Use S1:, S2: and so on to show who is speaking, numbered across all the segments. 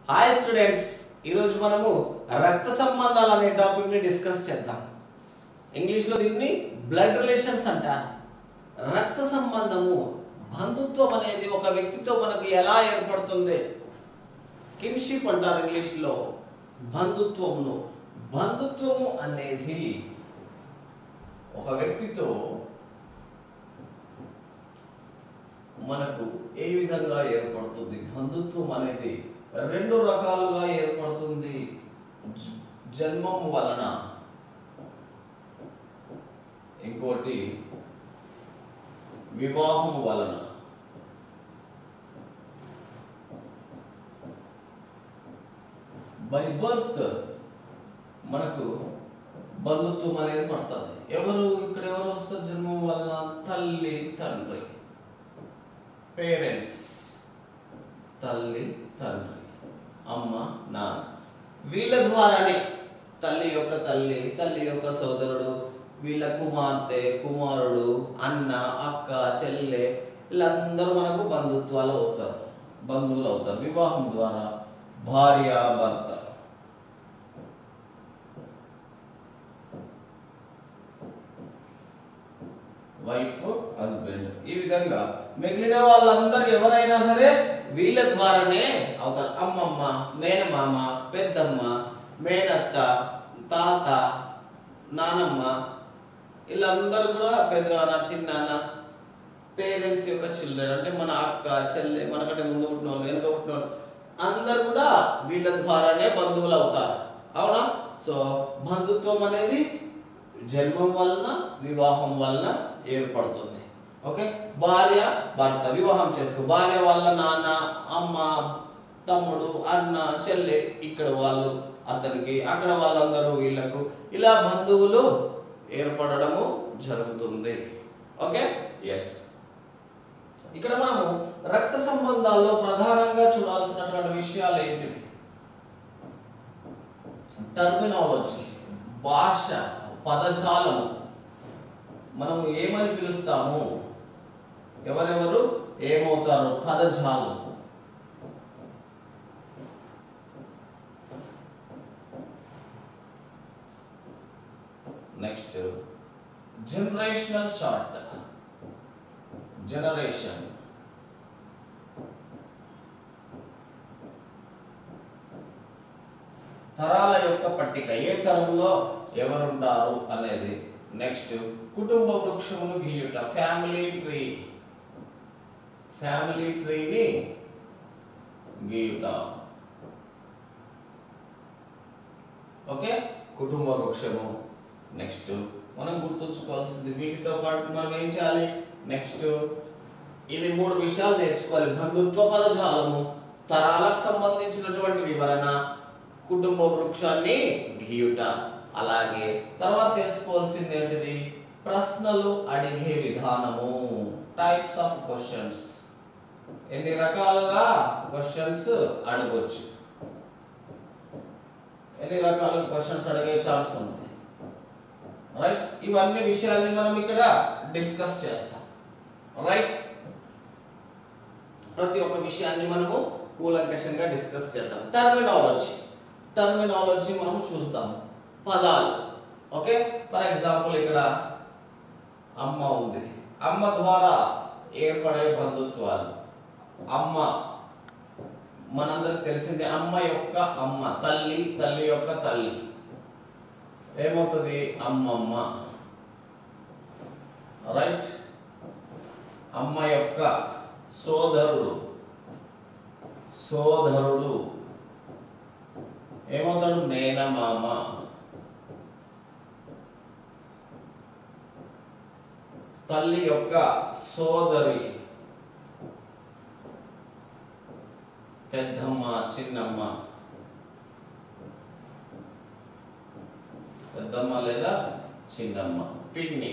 S1: Hi students ఈరోజు మనము రక్త సంబంధాలు అనే టాపిక్ని డిస్కస్ చేద్దాం ఇంగ్లీష్లో దీన్ని బ్లడ్ రిలేషన్స్ అంటారు రక్త సంబంధము బంధుత్వం అనేది ఒక వ్యక్తితో మనకు ఎలా ఏర్పడుతుంది కిన్షిప్ అంటారు ఇంగ్లీష్లో బంధుత్వమును బంధుత్వము అనేది ఒక వ్యక్తితో మనకు ఏ విధంగా ఏర్పడుతుంది బంధుత్వం అనేది రెండు రకాలుగా ఏర్పడుతుంది జ- జన్మం వలన ఇంకోటి వివాహం వలన బై బర్త్ మనకు బంధుత్వం అనేది పడుతుంది ఎవరు ఇక్కడ ఎవరు వస్తారు జన్మం వలన తల్లి తండ్రి పేరెంట్స్ తల్లి తండ్రి అమ్మ నాన్న వీళ్ళ ద్వారానే తల్లి యొక్క తల్లి తల్లి యొక్క సోదరుడు వీళ్ళ కుమార్తె కుమారుడు అన్న అక్క చెల్లె వీళ్ళందరూ మనకు బంధుత్వాలు అవుతారు బంధువులు అవుతారు వివాహం ద్వారా భార్య భర్త వైఫ్ హస్బెండ్ ఈ విధంగా మిగిలిన వాళ్ళందరూ ఎవరైనా సరే వీళ్ళ ద్వారానే అవుతారు అమ్మమ్మ మేనమామ పెద్దమ్మ మేనత్త తాత నానమ్మ వీళ్ళందరూ కూడా పెద్దనాన్న చిన్నాన్న పేరెంట్స్ యొక్క చిల్డ్రన్ అంటే మన అక్క చెల్లె మనకంటే ముందు పుట్టిన వాళ్ళు వెనుక పుట్టిన వాళ్ళు అందరు కూడా వీళ్ళ ద్వారానే బంధువులు అవుతారు అవునా సో బంధుత్వం అనేది జన్మం వలన వివాహం వలన ఏర్పడుతుంది ఓకే భార్య భర్త వివాహం చేసుకో భార్య వాళ్ళ నాన్న అమ్మ తమ్ముడు అన్న చెల్లె ఇక్కడ వాళ్ళు అతనికి అక్కడ వాళ్ళందరూ వీళ్ళకు ఇలా బంధువులు ఏర్పడడము జరుగుతుంది ఓకే ఎస్ ఇక్కడ మనము రక్త సంబంధాల్లో ప్రధానంగా చూడాల్సినటువంటి విషయాలు ఏంటివి టర్మినాలజీ భాష పదజాలము మనం ఏమని పిలుస్తాము ఎవరెవరు ఏమవుతారు పదజాలం నెక్స్ట్ జనరేషనల్ చార్ట్ జనరేషన్ తరాల యొక్క పట్టిక ఏ తరంలో ఎవరుంటారు అనేది నెక్స్ట్ కుటుంబ వృక్షమును గీయుట ఫ్యామిలీ ట్రీ ఫ్యామిలీ ట్రీని గీయుట ఓకే కుటుంబ వృక్షము నెక్స్ట్ మనం గుర్తుంచుకోవాల్సింది వీటితో పాటు మనం ఏం చేయాలి నెక్స్ట్ ఇవి మూడు విషయాలు నేర్చుకోవాలి బంధుత్వ పదజాలము తరాలకు సంబంధించినటువంటి వివరణ కుటుంబ వృక్షాన్ని గీయుట అలాగే తర్వాత తెలుసుకోవాల్సింది ఏంటిది ప్రశ్నలు అడిగే విధానము టైప్స్ ఆఫ్ క్వశ్చన్స్ ఎన్ని రకాలుగా క్వశ్చన్స్ అడగొచ్చు ఎన్ని రకాల క్వశ్చన్స్ అడిగే ఛాన్స్ ఉంది రైట్ ఇవన్నీ విషయాల్ని మనం ఇక్కడ డిస్కస్ చేస్తాం రైట్ ప్రతి ఒక్క విషయాన్ని మనము కూలంకషంగా డిస్కస్ చేద్దాం టర్మినాలజీ టర్మినాలజీ మనం చూద్దాం పదాలు ఓకే ఫర్ ఎగ్జాంపుల్ ఇక్కడ అమ్మ ఉంది అమ్మ ద్వారా ఏర్పడే బంధుత్వాలు అమ్మ మనందరికి తెలిసింది అమ్మ యొక్క అమ్మ తల్లి తల్లి యొక్క తల్లి ఏమవుతుంది అమ్మమ్మ రైట్ అమ్మ యొక్క సోదరుడు సోదరుడు ఏమవుతాడు మేనమామ తల్లి యొక్క సోదరి పెద్దమ్మ చిన్నమ్మ పెద్దమ్మ లేదా చిన్నమ్మ పిన్ని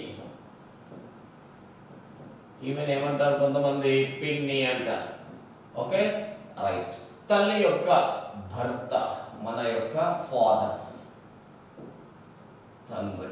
S1: ఈమెను ఏమంటారు కొంతమంది పిన్ని అంటారు ఓకే రైట్ తల్లి యొక్క భర్త మన యొక్క ఫాదర్ తండ్రి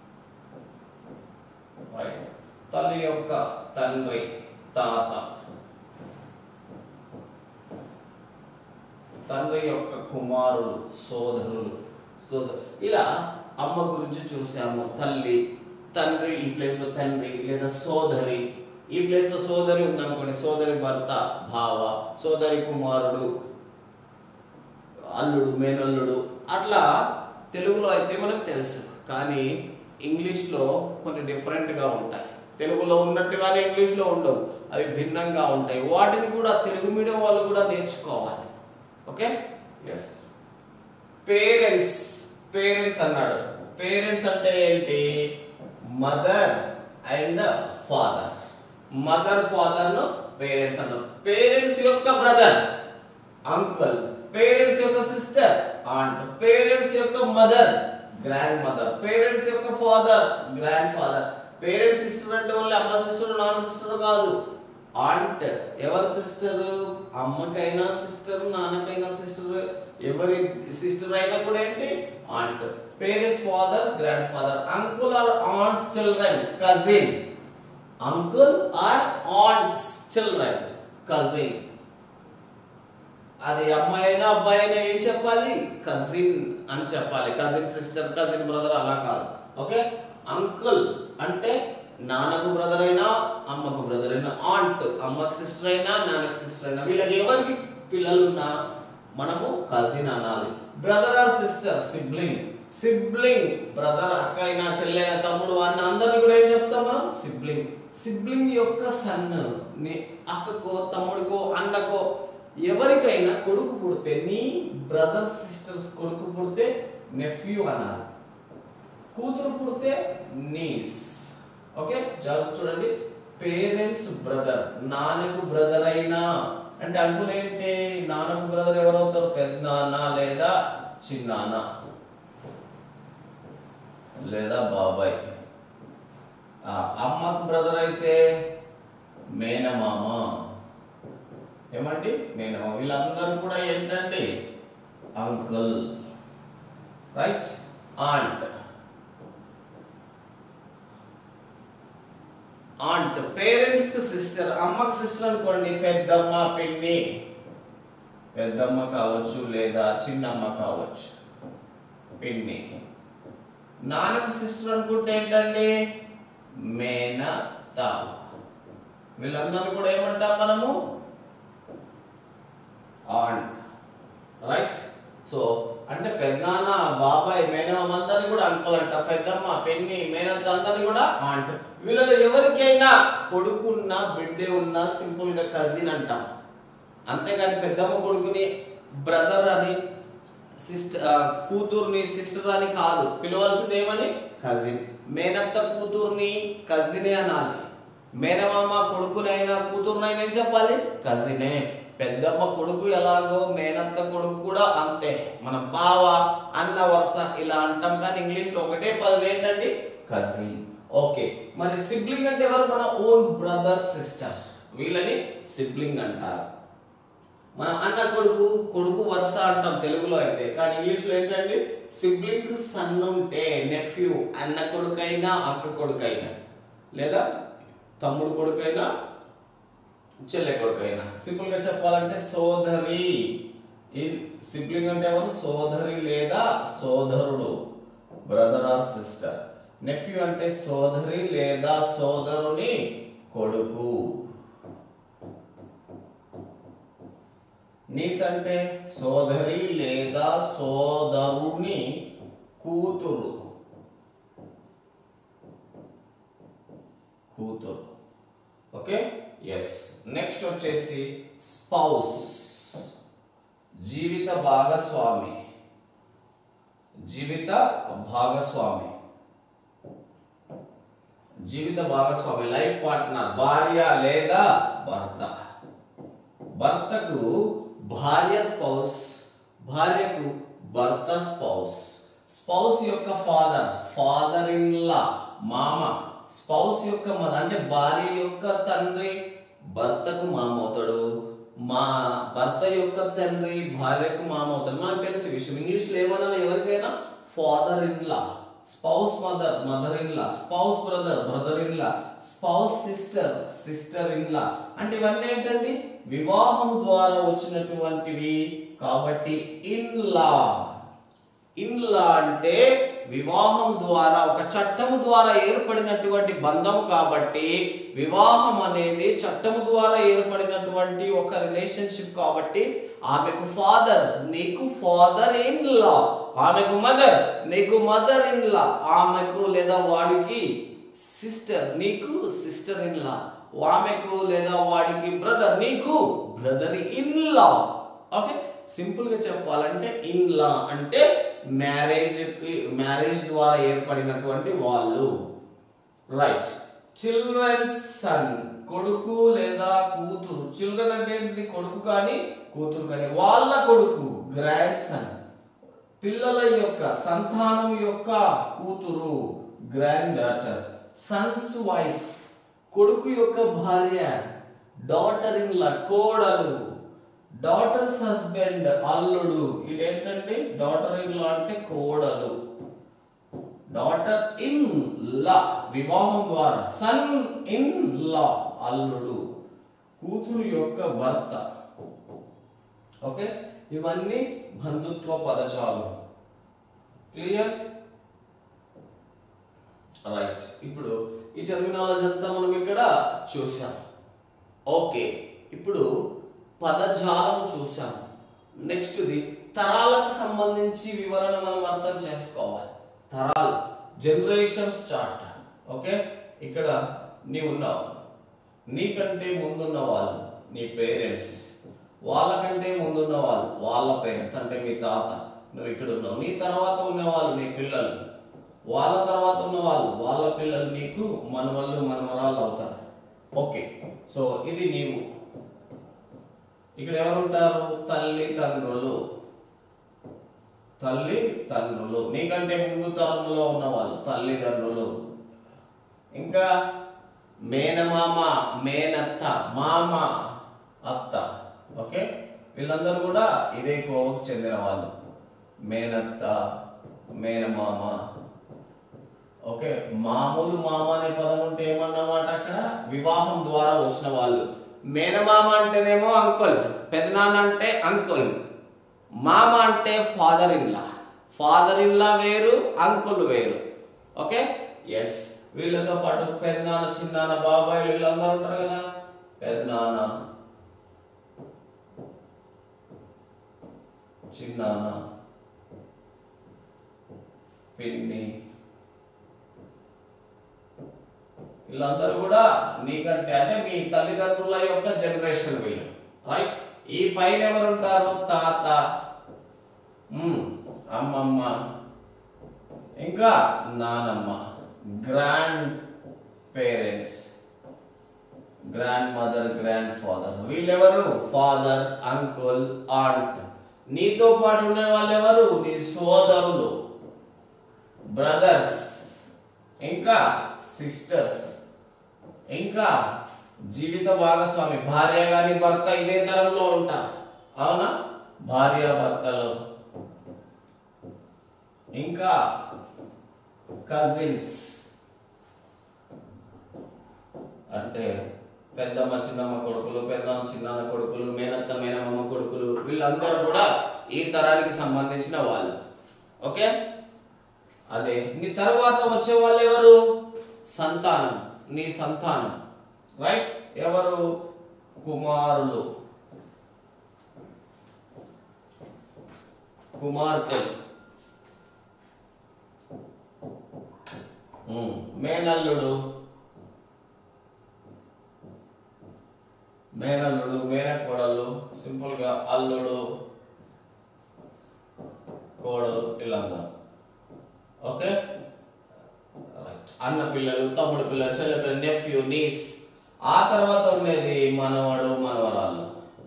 S1: రైట్ తల్లి యొక్క తండ్రి తాత తండ్రి యొక్క కుమారులు సోదరులు సోదరు ఇలా అమ్మ గురించి చూసాము తల్లి తండ్రి ఈ ప్లేస్ లో తండ్రి లేదా సోదరి ఈ ప్లేస్ లో సోదరి ఉందనుకోండి సోదరి భర్త భావ సోదరి కుమారుడు అల్లుడు మేనల్లుడు అట్లా తెలుగులో అయితే మనకు తెలుసు కానీ ఇంగ్లీష్లో కొన్ని డిఫరెంట్గా ఉంటాయి తెలుగులో ఉన్నట్టుగానే ఇంగ్లీష్లో ఉండవు అవి భిన్నంగా ఉంటాయి వాటిని కూడా తెలుగు మీడియం వాళ్ళు కూడా నేర్చుకోవాలి ఓకే ఎస్ పేరెంట్స్ పేరెంట్స్ అన్నాడు పేరెంట్స్ అంటే ఏంటి mother and father mother father ను పేరెంట్స్ అన్నారు పేరెంట్స్ యొక్క బ్రదర్ అంకుల్ పేరెంట్స్ యొక్క సిస్టర్ ఆంట్ పేరెంట్స్ యొక్క మదర్ గ్రాండ్ మదర్ పేరెంట్స్ యొక్క father grandfather parents sister అంటే ఓన్లీ అమ్మ సిస్టర్ నాన్న సిస్టర్ కాదు ఆంట్ ఎవరి సిస్టర్ అమ్మకైనా సిస్టర్ నాన్నకైనా సిస్టర్ ఎవరి సిస్టర్ అయినా కూడా ఏంటి aunt parents father grandfather uncle or aunts children cousin uncle or aunts children cousin అది అమ్మాయి అయినా అబ్బాయి అయినా ఏం చెప్పాలి కజిన్ అని చెప్పాలి కజిన్ సిస్టర్ కజిన్ బ్రదర్ అలా కాదు ఓకే అంకుల్ అంటే నాన్నకు బ్రదర్ అయినా అమ్మకు బ్రదర్ అయినా ఆంట్ అమ్మకు సిస్టర్ అయినా నాన్నకు సిస్టర్ అయినా వీళ్ళకి ఎవరికి పిల్లలున్నా మనము కజిన్ అనాలి brother or sister sibling sibling brother అక్క అయినా చెల్లెైనా తమ్ముడు అన్న అందరిని కూడా ఏం చెప్తాం మనం సిబ్లింగ్ సిబ్లింగ్ యొక్క సన్ నీ అక్కకో తమ్ముడికో అన్నకో ఎవరికైనా కొడుకు పుడితే నీ బ్రదర్ సిస్టర్స్ కొడుకు పుడితే నెఫ్యూ అనాలి కూతురు పుడితే నీస్ ఓకే జాగ్రత్త చూడండి పేరెంట్స్ బ్రదర్ నాన్నకు బ్రదర్ అయినా అంటే అంకుల్ ఏంటి నాన్నకు బ్రదర్ ఎవరవుతారు పెద్ద నాన్న లేదా చిన్నాన్న లేదా బాబాయ్ ఆ, అమ్మకు బ్రదర్ అయితే మేనమామ ఏమండి మేనమామ వీళ్ళందరూ కూడా ఏంటండి uncle right aunt aunt parents కి సిస్టర్ అమ్మకి సిస్టర్ అనుకోండి పెద్దమ్మ పిన్ని పెద్దమ్మ కావచ్చు లేదా చిన్నమ్మ కావచ్చు పిన్ని నాన్నకి సిస్టర్ అనుకుంటే ఏంటండి మేనత్త వీళ్ళందరూ కూడా ఏమంటాం మనము ఆంట్ రైట్ సో అంటే పెద్దనాన్న బాబాయ్ మేనమామ అందరిని కూడా అంకుల్ అంట పెద్దమ్మ పెన్ని మేనత్త అందరిని కూడా ఆంట్ వీళ్ళలో ఎవరికైనా కొడుకున్నా బిడ్డే ఉన్నా సింపుల్ గా కజిన్ అంటాం అంతేగాని పెద్దమ్మ కొడుకుని బ్రదర్ అని సిస్టర్ కూతుర్ని సిస్టర్ అని కాదు పిలవాల్సింది ఏమని కజిన్ మేనత్త కూతుర్ని కజినే అనాలి మేనమామ కొడుకునైనా కూతురునైనా ఏం చెప్పాలి కజినే పెద్దమ్మ కొడుకు ఎలాగో మేనత్త కొడుకు కూడా అంతే మన బావ అన్న వరుస ఇలా అంటాం కానీ ఇంగ్లీష్ లో ఒకటే పదం ఏంటండి కజిన్ ఓకే మరి సిబ్లింగ్ అంటే ఎవరు మన ఓన్ బ్రదర్ సిస్టర్ వీళ్ళని సిబ్లింగ్ అంటారు మన అన్న కొడుకు కొడుకు వరుస అంటాం తెలుగులో అయితే కానీ ఇంగ్లీష్లో ఏంటంటే సిబ్లింగ్ సన్ ఉంటే నెఫ్యూ అన్న కొడుకైనా అక్క కొడుకైనా లేదా తమ్ముడు కొడుకైనా చెల్లె కొడుకైనా సింపుల్ గా చెప్పాలంటే సోదరి ఈ సిబ్లింగ్ అంటే ఎవరు సోదరి లేదా సోదరుడు బ్రదర్ ఆర్ సిస్టర్ నెఫ్యూ అంటే సోదరి లేదా సోదరుని కొడుకు నీస్ అంటే సోదరి లేదా సోదరుని కూతురు కూతురు ఓకే ఎస్ నెక్స్ట్ వచ్చేసి స్పౌస్ జీవిత భాగస్వామి జీవిత భాగస్వామి జీవిత భాగస్వామి లైఫ్ పార్ట్నర్ భార్య లేదా భర్త భర్తకు భార్య స్పౌస్ భార్యకు భర్త స్పౌస్ స్పౌస్ యొక్క ఫాదర్ ఫాదర్ ఇన్ లా మామ స్పౌస్ యొక్క మదర్ అంటే భార్య యొక్క తండ్రి భర్తకు మామ అవుతాడు మా భర్త యొక్క తండ్రి భార్యకు మామ అవుతాడు మనకు తెలిసి విషయం ఇంగ్లీష్లో ఏమన్నా ఎవరికైనా father in law spouse mother mother in law spouse brother brother in law spouse sister sister in law అంటే ఇవన్నీ ఏంటండి వివాహం ద్వారా వచ్చినటువంటివి కాబట్టి ఇన్ లా ఇన్ లా అంటే వివాహం ద్వారా ఒక చట్టము ద్వారా ఏర్పడినటువంటి బంధం కాబట్టి వివాహం అనేది చట్టము ద్వారా ఏర్పడినటువంటి ఒక రిలేషన్షిప్ కాబట్టి ఆమెకు ఫాదర్ నీకు ఫాదర్ ఇన్ లా ఆమెకు మదర్ నీకు మదర్ ఇన్ లా ఆమెకు లేదా వాడికి సిస్టర్ నీకు సిస్టర్ ఇన్ లా ఆమెకు లేదా వాడికి బ్రదర్ నీకు brother in law okay simple గా చెప్పాలంటే ఇన్ లా అంటే మ్యారేజ్ మ్యారేజ్ ద్వారా ఏర్పడినటువంటి వాళ్ళు రైట్ చిల్డ్రన్స్ సన్ కొడుకు లేదా కూతురు చిల్డ్రన్ అంటే ఏంటిది కొడుకు కానీ కూతురు కానీ వాళ్ళ కొడుకు గ్రాండ్ సన్ పిల్లల యొక్క సంతానం యొక్క కూతురు గ్రాండ్ డాటర్ సన్స్ వైఫ్ కొడుకు యొక్క భార్య డాటర్ ఇన్ లా కోడలు డాటర్స్ హస్బెండ్ అల్లుడు ఇదేంటండి డాటర్ ఇన్ లా అంటే కోడలు డాటర్ ఇన్ లా వివాహం ద్వారా సన్ ఇన్ లా అల్లుడు కూతురు యొక్క భర్త ఓకే ఇవన్నీ బంధుత్వ పదజాలు క్లియర్ రైట్ ఇప్పుడు ఈ టెర్మినాలజీ అంతా మనం ఇక్కడ చూసాం ఓకే ఇప్పుడు పదజాలం చూసాం నెక్స్ట్ది తరాలకు సంబంధించి వివరణ మనం అర్థం చేసుకోవాలి తరాలు జనరేషన్స్ చార్ట్ ఓకే ఇక్కడ నీ ఉన్నావు నీకంటే ముందున్న వాళ్ళు నీ పేరెంట్స్ వాళ్ళకంటే ముందున్న వాళ్ళు వాళ్ళ పేరెంట్స్ అంటే మీ తాత నువ్వు ఇక్కడ ఉన్నావు నీ తర్వాత ఉన్న వాళ్ళు నీ పిల్లలు వాళ్ళ తర్వాత ఉన్న వాళ్ళు వాళ్ళ పిల్లలు నీకు మనవళ్ళు మనమరాళ్ళు అవుతారు ఓకే సో ఇది నీవు ఇక్కడ ఎవరు ఉంటారు తల్లి తండ్రులు తల్లి తండ్రులు నీకంటే ముందు తరంలో ఉన్న వాళ్ళు తల్లిదండ్రులు ఇంకా మేనమామ మేనత్త మామ అత్త ఓకే వీళ్ళందరూ కూడా ఇదే కోవకు చెందిన వాళ్ళు మేనత్త మేనమామ ఓకే మామూలు మామ అనే పదం ఉంటే ఏమన్నమాట అక్కడ వివాహం ద్వారా వచ్చిన వాళ్ళు మేనమామ అంటేనేమో అంకుల్ పెదనాన్న అంటే అంకుల్ మామ అంటే father in law father in law వేరు అంకుల్ వేరు ఓకే ఎస్ వీళ్ళతో పాటు పెద్దనాన్న చిన్నాన్న బాబాయ్ వీళ్ళందరూ ఉంటారు కదా పెద్దనాన్న చిన్నాన్న పిన్ని వీళ్ళందరూ కూడా నీకంటే అంటే మీ తల్లిదండ్రుల యొక్క జనరేషన్ వీళ్ళు రైట్ ఈ పైన ఎవరు ఉంటారు తాత మ్మ్, అమ్మమ్మ ఇంకా నానమ్మ grandparents grandmother grandfather వీళ్ళెవరు ఫాదర్ అంకుల్ ఆంట్ నీతో పాటు ఉండే వాళ్ళు ఎవరు నీ సోదరులు బ్రదర్స్ ఇంకా సిస్టర్స్ ఇంకా జీవిత భాగస్వామి భార్య గాని భర్త ఇదే తరంలో ఉంటారు అవునా భార్య భర్తలు ఇంకా కజిన్స్ అంటే పెద్దమ్మ చిన్నమ్మ కొడుకులు పెద్దమ్మ చిన్నమ్మ కొడుకులు మేనత్త మేనమ్మ కొడుకులు వీళ్ళందరూ కూడా ఈ తరానికి సంబంధించిన వాళ్ళు ఓకే అదే నీ తర్వాత వచ్చే వాళ్ళు ఎవరు సంతానం నీ సంతానం రైట్ ఎవరు కుమారులు కుమార్తెలు ఉమ్, మేనల్లుడు మేనల్లుడు మేనకోడలు సింపుల్ గా అల్లుడు కోడలు వీళ్ళందరూ ఓకే రైట్ అన్న పిల్లలు తమ్ముడు పిల్లలు చెల్లె పిల్లలు నెఫ్యూ నీస్ ఆ తర్వాత ఉండేది మనవడు మనవరాళ్ళు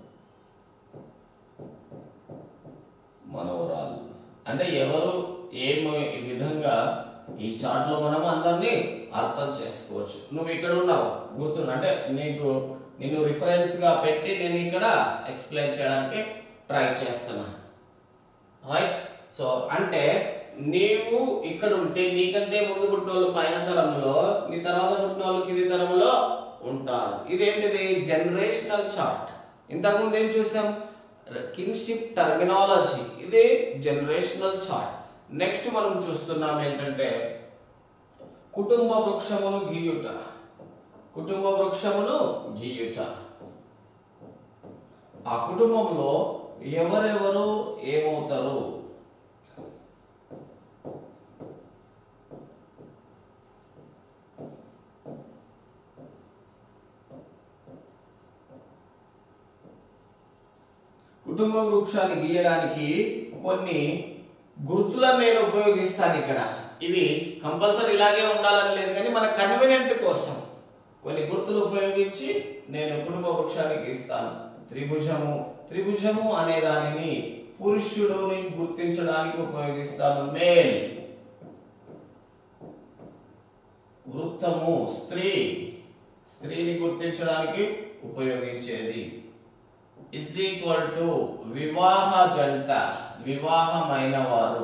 S1: మనవరాళ్ళు అంటే ఎవరు ఏమి ఈ విధంగా ఈ చార్ట్ లో మనం అందరినీ అర్థం చేసుకోవచ్చు నువ్వు ఇక్కడ ఉన్నావు గుర్తు అంటే నీకు నిన్ను రిఫరెన్స్ గా పెట్టి నేను ఇక్కడ ఎక్స్ప్లెయిన్ చేయడానికి ట్రై చేస్తున్నాను రైట్ సో అంటే నీవు ఇక్కడ ఉంటే నీకంటే ముందు పుట్టిన వాళ్ళు పైన తరంలో నీ తర్వాత పుట్టిన వాళ్ళు కింది తరంలో ఉంటారు ఇదేంటిది జనరేషనల్ చార్ట్ ఇంతకుముందు ఏం చూసాం కిన్షిప్ టర్మినాలజీ ఇది జనరేషనల్ చార్ట్ నెక్స్ట్ మనం చూస్తున్నాం ఏంటంటే కుటుంబ వృక్షమును గీయుట కుటుంబ వృక్షమును గీయుట ఆ కుటుంబంలో ఎవరెవరు ఏమవుతారు కుటుంబ వృక్షాన్ని గీయడానికి కొన్ని గుర్తులను నేను ఉపయోగిస్తాను ఇక్కడ ఇవి కంపల్సరీ ఇలాగే ఉండాలని లేదు కానీ మన కన్వీనియంట్ కోసం కొన్ని గుర్తులు ఉపయోగించి నేను కుటుంబ వృక్షాన్ని గీస్తాను త్రిభుజము త్రిభుజము అనే దానిని పురుషుడుని గుర్తించడానికి ఉపయోగిస్తాను మేల్ వృత్తము స్త్రీ స్త్రీని గుర్తించడానికి ఉపయోగించేది ఇజ్ ఈక్వల్ టు వివాహ జంట వివాహమైన వారు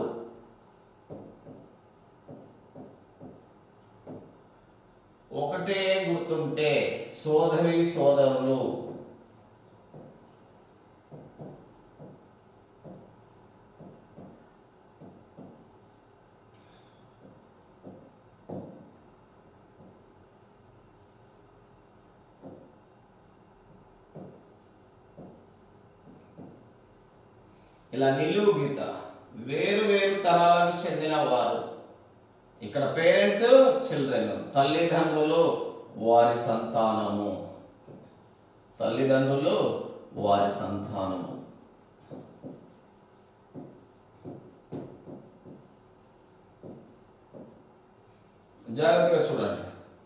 S1: ఒకటే గుర్తుంటే సోదరి సోదరులు ఇలా నిలువు గీత వేరు వేరు తరాలకు చెందిన వారు ఇక్కడ పేరెంట్స్ చిల్డ్రన్ తల్లిదండ్రులు వారి సంతానము తల్లిదండ్రులు వారి సంతానము జాగ్రత్తగా చూడండి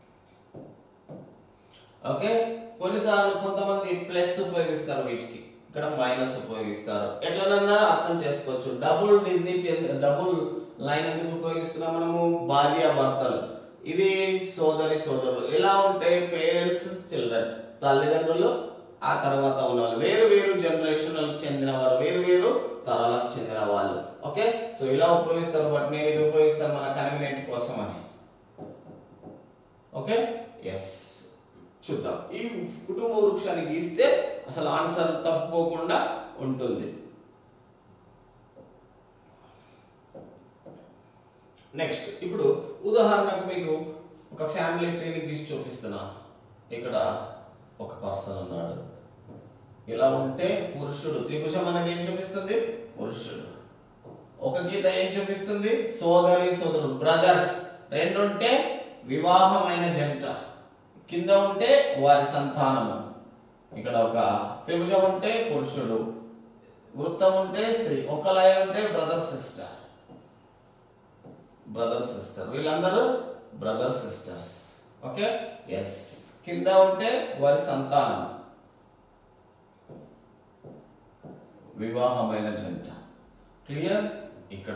S1: ఓకే కొన్నిసార్లు కొంతమంది ప్లస్ ఉపయోగిస్తారు వీటికి ఇక్కడ మైనస్ ఉపయోగిస్తారు ఎట్లనన్నా అర్థం చేసుకోవచ్చు డబుల్ డిజిట్ డబుల్ లైన్ ఎందుకు ఉపయోగిస్తున్నాం మనము భార్య భర్తలు ఇది సోదరి సోదరులు ఇలా ఉంటే పేరెంట్స్ చిల్డ్రన్ తల్లిదండ్రులు ఆ తర్వాత ఉన్న వాళ్ళు వేరు వేరు జనరేషన్ చెందిన వారు వేరు వేరు తరాలకు చెందిన వాళ్ళు ఓకే సో ఇలా ఉపయోగిస్తారు బట్ నేను ఇది ఉపయోగిస్తాను మన కన్వీనియంట్ కోసం అని ఓకే ఎస్ చూద్దాం ఈ కుటుంబ వృక్షాన్ని గీస్తే అసలు ఆన్సర్ తప్పుకోకుండా ఉంటుంది నెక్స్ట్ ఇప్పుడు ఉదాహరణకు మీకు ఒక ఫ్యామిలీ ట్రీని గీసి చూపిస్తున్నా ఇక్కడ ఒక పర్సన్ ఉన్నాడు ఇలా ఉంటే పురుషుడు త్రిభుజం అనేది ఏం చూపిస్తుంది పురుషుడు ఒక గీత ఏం చూపిస్తుంది సోదరి సోదరుడు బ్రదర్స్ రెండు ఉంటే వివాహమైన జంట కింద ఉంటే వారి సంతానము ఇక్కడ ఒక త్రిభుజం ఉంటే పురుషుడు వృత్తం ఉంటే స్త్రీ ఒక లైన్ ఉంటే బ్రదర్ సిస్టర్ బ్రదర్ సిస్టర్ వీళ్ళందరూ బ్రదర్ సిస్టర్స్ ఓకే ఎస్ కింద ఉంటే వారి సంతానం వివాహమైన జంట క్లియర్ ఇక్కడ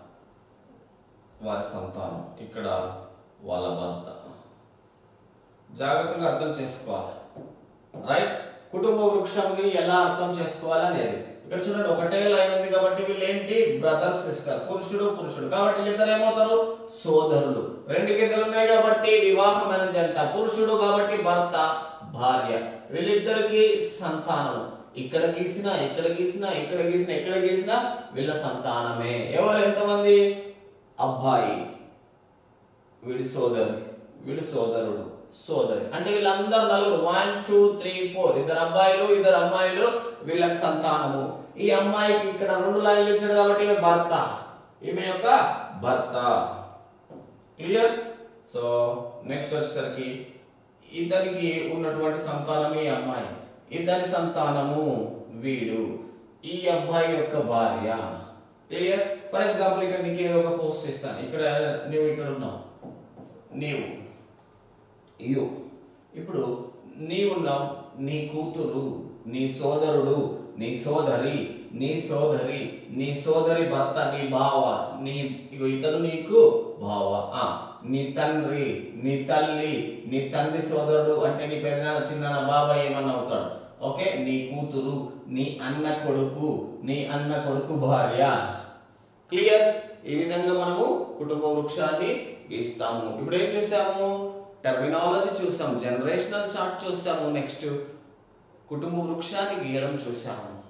S1: వారి సంతానం ఇక్కడ వాళ్ళ భర్త జాగ్రత్తగా అర్థం చేసుకోవాలి రైట్ కుటుంబ వృక్షంని ఎలా అర్థం చేసుకోవాలి అనేది ఇక్కడ చూడండి ఒకటే లైన్ ఉంది కాబట్టి వీళ్ళు ఏంటి బ్రదర్ సిస్టర్ పురుషుడు పురుషుడు కాబట్టి వీళ్ళిద్దరు ఏమవుతారు సోదరులు రెండు గీతలు ఉన్నాయి కాబట్టి వివాహమైన జంట పురుషుడు కాబట్టి భర్త భార్య వీళ్ళిద్దరికి సంతానం ఇక్కడ గీసిన ఇక్కడ గీసిన ఇక్కడ గీసిన ఇక్కడ గీసిన వీళ్ళ సంతానమే ఎవరు ఎంతమంది అబ్బాయి వీడి సోదరు వీడి సోదరుడు సోదరి అంటే వీళ్ళందరూ నలుగురు వన్ టూ త్రీ ఫోర్ ఇద్దరు అబ్బాయిలు ఇద్దరు అమ్మాయిలు వీళ్ళకి సంతానము ఈ అమ్మాయికి ఇక్కడ రెండు లైన్లు ఇచ్చాడు కాబట్టి ఈమె భర్త ఈమె యొక్క భర్త క్లియర్ సో నెక్స్ట్ వచ్చేసరికి ఇతనికి ఉన్నటువంటి సంతానం ఈ అమ్మాయి ఇతని సంతానము వీడు ఈ అబ్బాయి యొక్క భార్య క్లియర్ ఫర్ ఎగ్జాంపుల్ ఇక్కడ నీకు ఏదో ఒక పోస్ట్ ఇస్తాను ఇక్కడ నువ్వు ఇక్కడ ఉన్నావు నీవు యు ఇప్పుడు నీవున్నావు నీ కూతురు నీ సోదరుడు నీ సోదరి నీ సోదరి నీ సోదరి భర్త నీ బావ నీ ఇగో ఇతను నీకు బావ ఆ నీ తండ్రి నీ తల్లి నీ తండ్రి సోదరుడు అంటే నీ పెద్ద చిన్న బాబాయ్ ఏమన్నా అవుతాడు ఓకే నీ కూతురు నీ అన్న కొడుకు నీ అన్న కొడుకు భార్య క్లియర్ ఈ విధంగా మనము కుటుంబ వృక్షాన్ని గీస్తాము ఇప్పుడు ఏం చూసాము టర్మినాలజీ చూసాం జనరేషనల్ చార్ట్ చూసాము నెక్స్ట్ కుటుంబ వృక్షాన్ని గీయడం చూసాము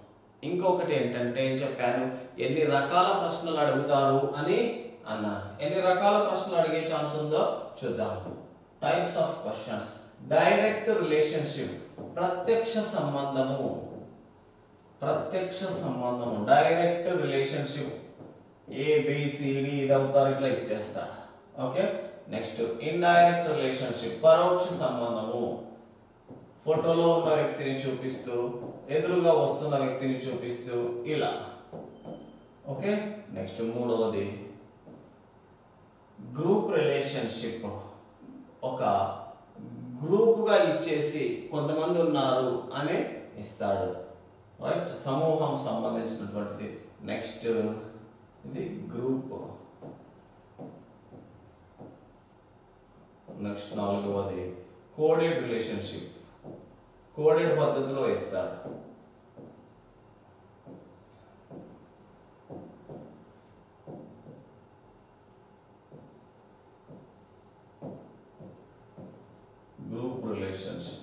S1: ఇంకొకటి ఏంటంటే ఏం చెప్పాను ఎన్ని రకాల ప్రశ్నలు అడుగుతారు అని అన్నాను ఎన్ని రకాల ప్రశ్నలు అడిగే ఛాన్స్ ఉందో చూద్దాం types of questions direct relationship ప్రత్యక్ష సంబంధము ప్రత్యక్ష సంబంధము డైరెక్ట్ రిలేషన్షిప్ ఏబిసిడి ఇది అవుతారు ఇట్లా ఇచ్చేస్తాడు ఓకే నెక్స్ట్ ఇండైరెక్ట్ రిలేషన్షిప్ పరోక్ష సంబంధము ఫోటోలో ఉన్న వ్యక్తిని చూపిస్తూ ఎదురుగా వస్తున్న వ్యక్తిని చూపిస్తూ ఇలా ఓకే నెక్స్ట్ మూడవది గ్రూప్ రిలేషన్షిప్ ఒక గ్రూపుగా ఇచ్చేసి కొంతమంది ఉన్నారు అని ఇస్తాడు రైట్ సమూహం సంబంధించినటువంటిది నెక్స్ట్ ఇది గ్రూప్ నెక్స్ట్ నాలుగవది కోడెడ్ రిలేషన్షిప్ కోడెడ్ పద్ధతిలో ఇస్తాడు group relationship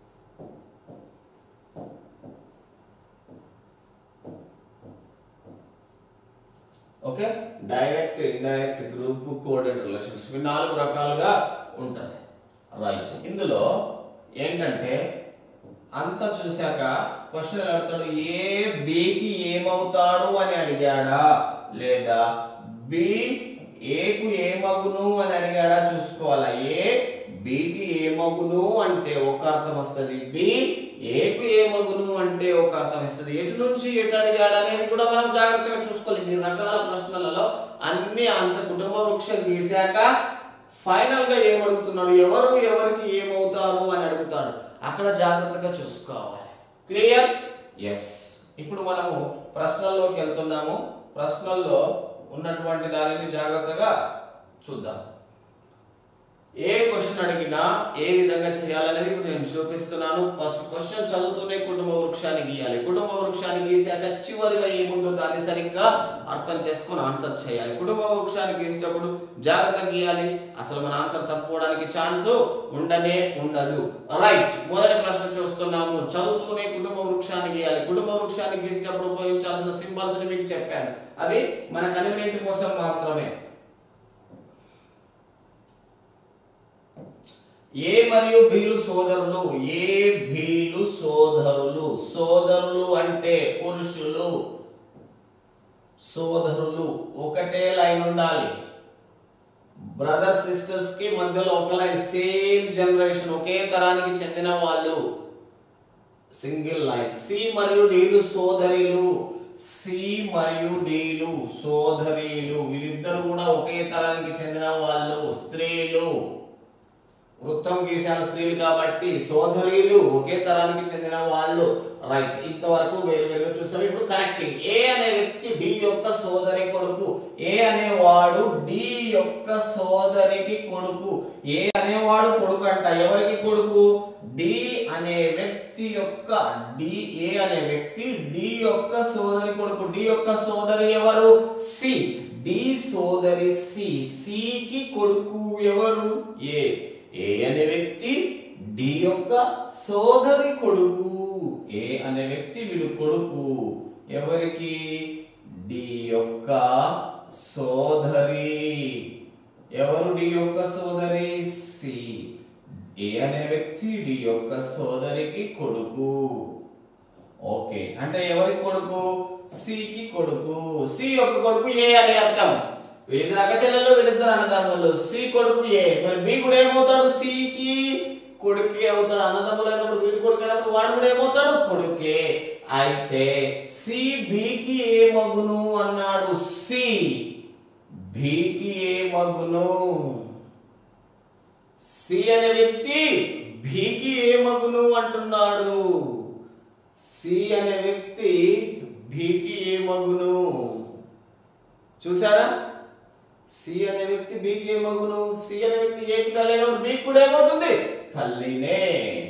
S1: okay direct indirect group coded relationship ఈ నాలుగు రకాలుగా ఉంటుంది రైట్ ఇందులో ఏంటంటే అంతా చూశాక క్వశ్చన్ అడుగుతాడు ఏ బికి ఏమవుతాడు అని అడిగాడా లేదా బి ఏకు ఏమగును అని అడిగాడా చూసుకోవాలా ఏ బికి ఏమగును అంటే ఒక అర్థం వస్తుంది బి ఏకు ఏమగును అంటే ఒక అర్థం ఇస్తుంది ఎటు నుంచి ఎటు అడిగాడు అనేది కూడా మనం జాగ్రత్తగా చూసుకోవాలి ఇన్ని రకాల ప్రశ్నలలో అన్ని ఆన్సర్ కుటుంబ వృక్షం గీశాక ఫైనల్ గా ఏమడుగుతున్నాడు ఎవరు ఎవరికి ఏమవుతారు అని అడుగుతాడు అక్కడ జాగ్రత్తగా చూసుకోవాలి క్లియర్ ఎస్ ఇప్పుడు మనము ప్రశ్నల్లోకి వెళ్తున్నాము ప్రశ్నల్లో ఉన్నటువంటి దానిని జాగ్రత్తగా చూద్దాం ఏ క్వశ్చన్ అడిగినా ఏ విధంగా చేయాలనేది ఇప్పుడు నేను చూపిస్తున్నాను ఫస్ట్ క్వశ్చన్ చదువుతూనే కుటుంబ వృక్షాన్ని గీయాలి కుటుంబ వృక్షాన్ని గీసాక చివరిగా ఏముందో దాన్ని సరిగ్గా అర్థం చేసుకొని ఆన్సర్ చేయాలి కుటుంబ వృక్షాన్ని గీసేటప్పుడు జాగ్రత్త గీయాలి అసలు మన ఆన్సర్ తప్పుకోవడానికి ఛాన్స్ ఉండనే ఉండదు రైట్ మొదటి ప్రశ్న చూస్తున్నాము చదువుతూనే కుటుంబ వృక్షాన్ని గీయాలి కుటుంబ వృక్షాన్ని గీసేటప్పుడు ఉపయోగించాల్సిన సింబల్స్ మీకు చెప్పాను అవి మన కన్వీనియంట్ కోసం మాత్రమే ఏ మరియు బీలు సోదరులు ఏ బీలు సోదరులు సోదరులు అంటే పురుషులు సోదరులు ఒకటే లైన్ ఉండాలి బ్రదర్ సిస్టర్స్ కి మధ్యలో ఒక లైన్ సేమ్ జనరేషన్ ఒకే తరానికి చెందిన వాళ్ళు సింగిల్ లైన్ సి మరియు డీలు సోదరిలు సి మరియు డీలు సోదరీలు వీళ్ళిద్దరు కూడా ఒకే తరానికి చెందిన వాళ్ళు స్త్రీలు వృత్తం గీసాను స్త్రీలు కాబట్టి సోదరీలు ఒకే తరానికి చెందిన వాళ్ళు రైట్ ఇంతవరకు వేరు వేరుగా చూస్తాం ఇప్పుడు కనెక్టింగ్ ఏ అనే వ్యక్తి డి యొక్క సోదరి కొడుకు ఏ అనేవాడు డి యొక్క సోదరికి కొడుకు ఏ అనేవాడు కొడుకు అంట ఎవరికి కొడుకు డి అనే వ్యక్తి యొక్క డి ఏ అనే వ్యక్తి డి యొక్క సోదరి కొడుకు డి యొక్క సోదరి ఎవరు సి డి సోదరి సి సికి కొడుకు ఎవరు ఏ ఏ అనే వ్యక్తి డి యొక్క సోదరి కొడుకు ఏ అనే వ్యక్తి వీడు కొడుకు ఎవరికి డి యొక్క సోదరి ఎవరు డి యొక్క సోదరి సి ఏ అనే వ్యక్తి డి యొక్క సోదరికి కొడుకు ఓకే అంటే ఎవరి కొడుకు సికి కొడుకు సి యొక్క కొడుకు ఏ అని అర్థం వీళ్ళిద్దరు అక్కచెల్లెలు వీళ్ళిద్దరు అన్నదమ్ములు సి కొడుకు ఏ మరి బి కూడా ఏమవుతాడు సికి కొడుకే అవుతాడు అన్నదమ్ములు అయినప్పుడు వీడి కొడుకు అయినప్పుడు వాడు కూడా ఏమవుతాడు కొడుకే అయితే సి బికి ఏ మగును అన్నాడు సి బికి ఏ మగును సి అనే వ్యక్తి బికి ఏ మగును అంటున్నాడు సి అనే వ్యక్తి బికి ఏ మగును చూసారా సి అనే వ్యక్తి బికి ఏ మగును సి అనే వ్యక్తి ఏకి తల్లి అయినప్పుడు బి కూడా ఏమవుతుంది తల్లినే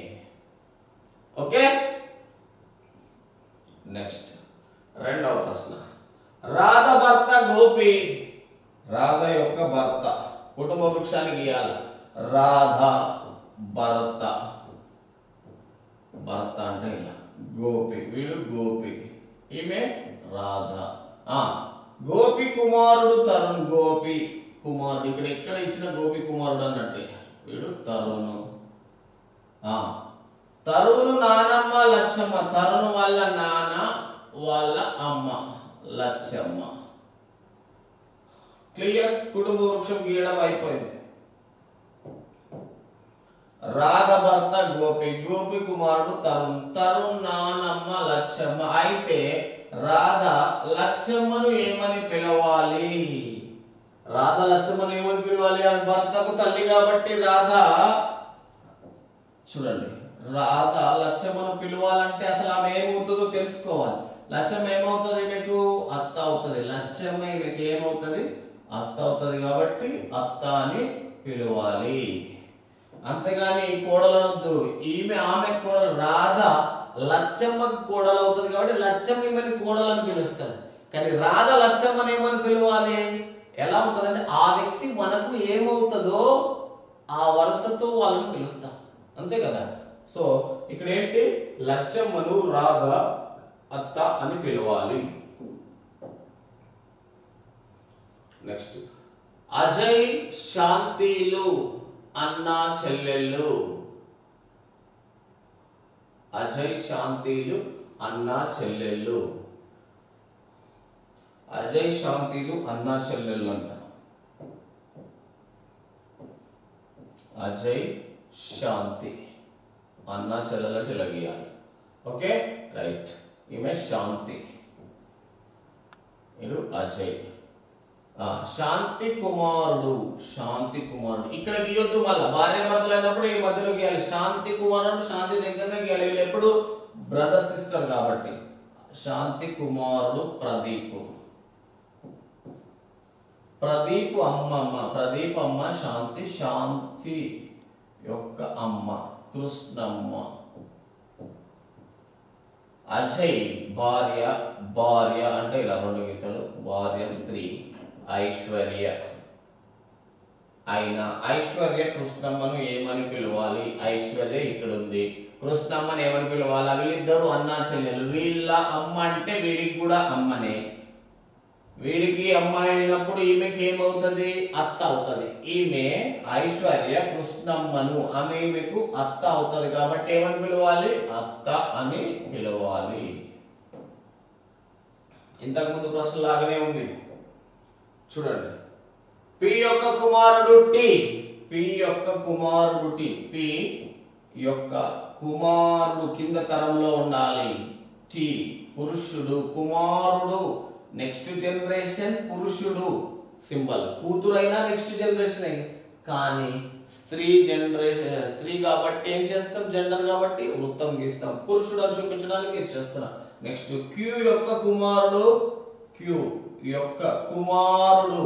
S1: ఓకే నెక్స్ట్ రెండవ ప్రశ్న రాధ భర్త గోపి రాధ యొక్క భర్త కుటుంబ వృక్షాన్ని గీయాలి రాధ భర్త భర్త అంటే ఇలా గోపి వీడు గోపి ఈమె రాధ ఆ గోపి కుమారుడు తరుణ్ గోపి కుమారుడు ఇక్కడ ఎక్కడ ఇచ్చిన గోపి కుమారుడు అన్నట్టే వీడు తరుణు ఆ తరుణు నానమ్మ లచ్చమ్మ తరుణు వాళ్ళ నాన్న వాళ్ళ అమ్మ లచ్చమ్మ క్లియర్ కుటుంబ వృక్షం గీయడం అయిపోయింది రాధ భర్త గోపి గోపి కుమారుడు తరుణ్ తరుణ్ నానమ్మ లచ్చమ్మ అయితే రాధ లచ్చమ్మను ఏమని పిలవాలి రాధ లచ్చమ్మను ఏమని పిలవాలి ఆమె భర్తకు తల్లి కాబట్టి రాధ చూడండి రాధ లక్ష్యమను పిలవాలంటే అసలు ఆమె ఏమవుతుందో తెలుసుకోవాలి లక్ష్యం ఏమవుతుంది మీకు అత్త అవుతుంది లక్ష్యం మీకు ఏమవుతుంది అత్త అవుతుంది కాబట్టి అత్త అని పిలవాలి అంతేగాని కోడలనొద్దు ఈమె ఆమె కోడలు రాధ లచ్చమ్మకు కోడలు అవుతుంది కాబట్టి లచ్చమ్మ ఈమెని కోడలని పిలుస్తుంది కానీ రాధ లచ్చమ్మని ఏమని పిలవాలి ఎలా ఉంటుందంటే ఆ వ్యక్తి మనకు ఏమవుతుందో ఆ వరుసతో వాళ్ళని పిలుస్తాం అంతే కదా సో ఇక్కడ ఏంటి లచ్చమ్మను రాధ అత్త అని పిలవాలి నెక్స్ట్ అజయ్ శాంతిలు అన్న చెల్లెళ్ళు అజయ్ శాంతిలు అన్న చెల్లెళ్ళు అజయ్ శాంతిలు అన్న చెల్లెళ్ళు అంట అజయ్ శాంతి అన్న చెల్లెలంటే ఇలా గీయాలి ఓకే రైట్ ఈమె శాంతి ఇది అజయ్ ఆ, శాంతి కుమారుడు శాంతి కుమారుడు ఇక్కడ గీయొద్దు మళ్ళా భార్య భర్తలు అయినప్పుడు ఈ మధ్యలో గీయాలి శాంతి కుమారుడు శాంతి దగ్గరనే గీయాలి వీళ్ళు ఎప్పుడు బ్రదర్ సిస్టర్ కాబట్టి శాంతి కుమారుడు ప్రదీప్ ప్రదీప్ అమ్మమ్మ ప్రదీప్ అమ్మ శాంతి శాంతి యొక్క అమ్మ కృష్ణమ్మ అజయ్ భార్య భార్య అంటే ఇలా రెండు గీతలు భార్య స్త్రీ ఐశ్వర్య అయినా ఐశ్వర్య కృష్ణమ్మను ఏమని పిలవాలి ఐశ్వర్య ఇక్కడ ఉంది కృష్ణమ్మని ఏమని పిలవాలి వీళ్ళిద్దరు అన్నా చెల్లెలు వీళ్ళ అమ్మ అంటే వీడికి కూడా అమ్మనే వీడికి అమ్మాయి అయినప్పుడు ఈమెకి ఏమవుతుంది అత్త అవుతుంది ఈమె ఐశ్వర్య కృష్ణమ్మను ఆమె ఈమెకు అత్త అవుతుంది కాబట్టి ఏమని పిలవాలి అత్త అని పిలవాలి ఇంతకు ముందు ప్రశ్న లాగానే ఉంది చూడండి పి యొక్క కుమారుడు టి పి యొక్క కుమారుడు టి పి యొక్క కుమారుడు కింద తరంలో ఉండాలి టి పురుషుడు కుమారుడు నెక్స్ట్ జనరేషన్ పురుషుడు సింబల్ కూతురైనా నెక్స్ట్ జనరేషన్ కానీ స్త్రీ జనరేషన్ స్త్రీ కాబట్టి ఏం చేస్తాం జెండర్ కాబట్టి వృత్తం గీస్తాం పురుషుడు అని చూపించడానికి ఇది చేస్తున్నా నెక్స్ట్ క్యూ యొక్క కుమారుడు క్యూ యొక్క కుమారుడు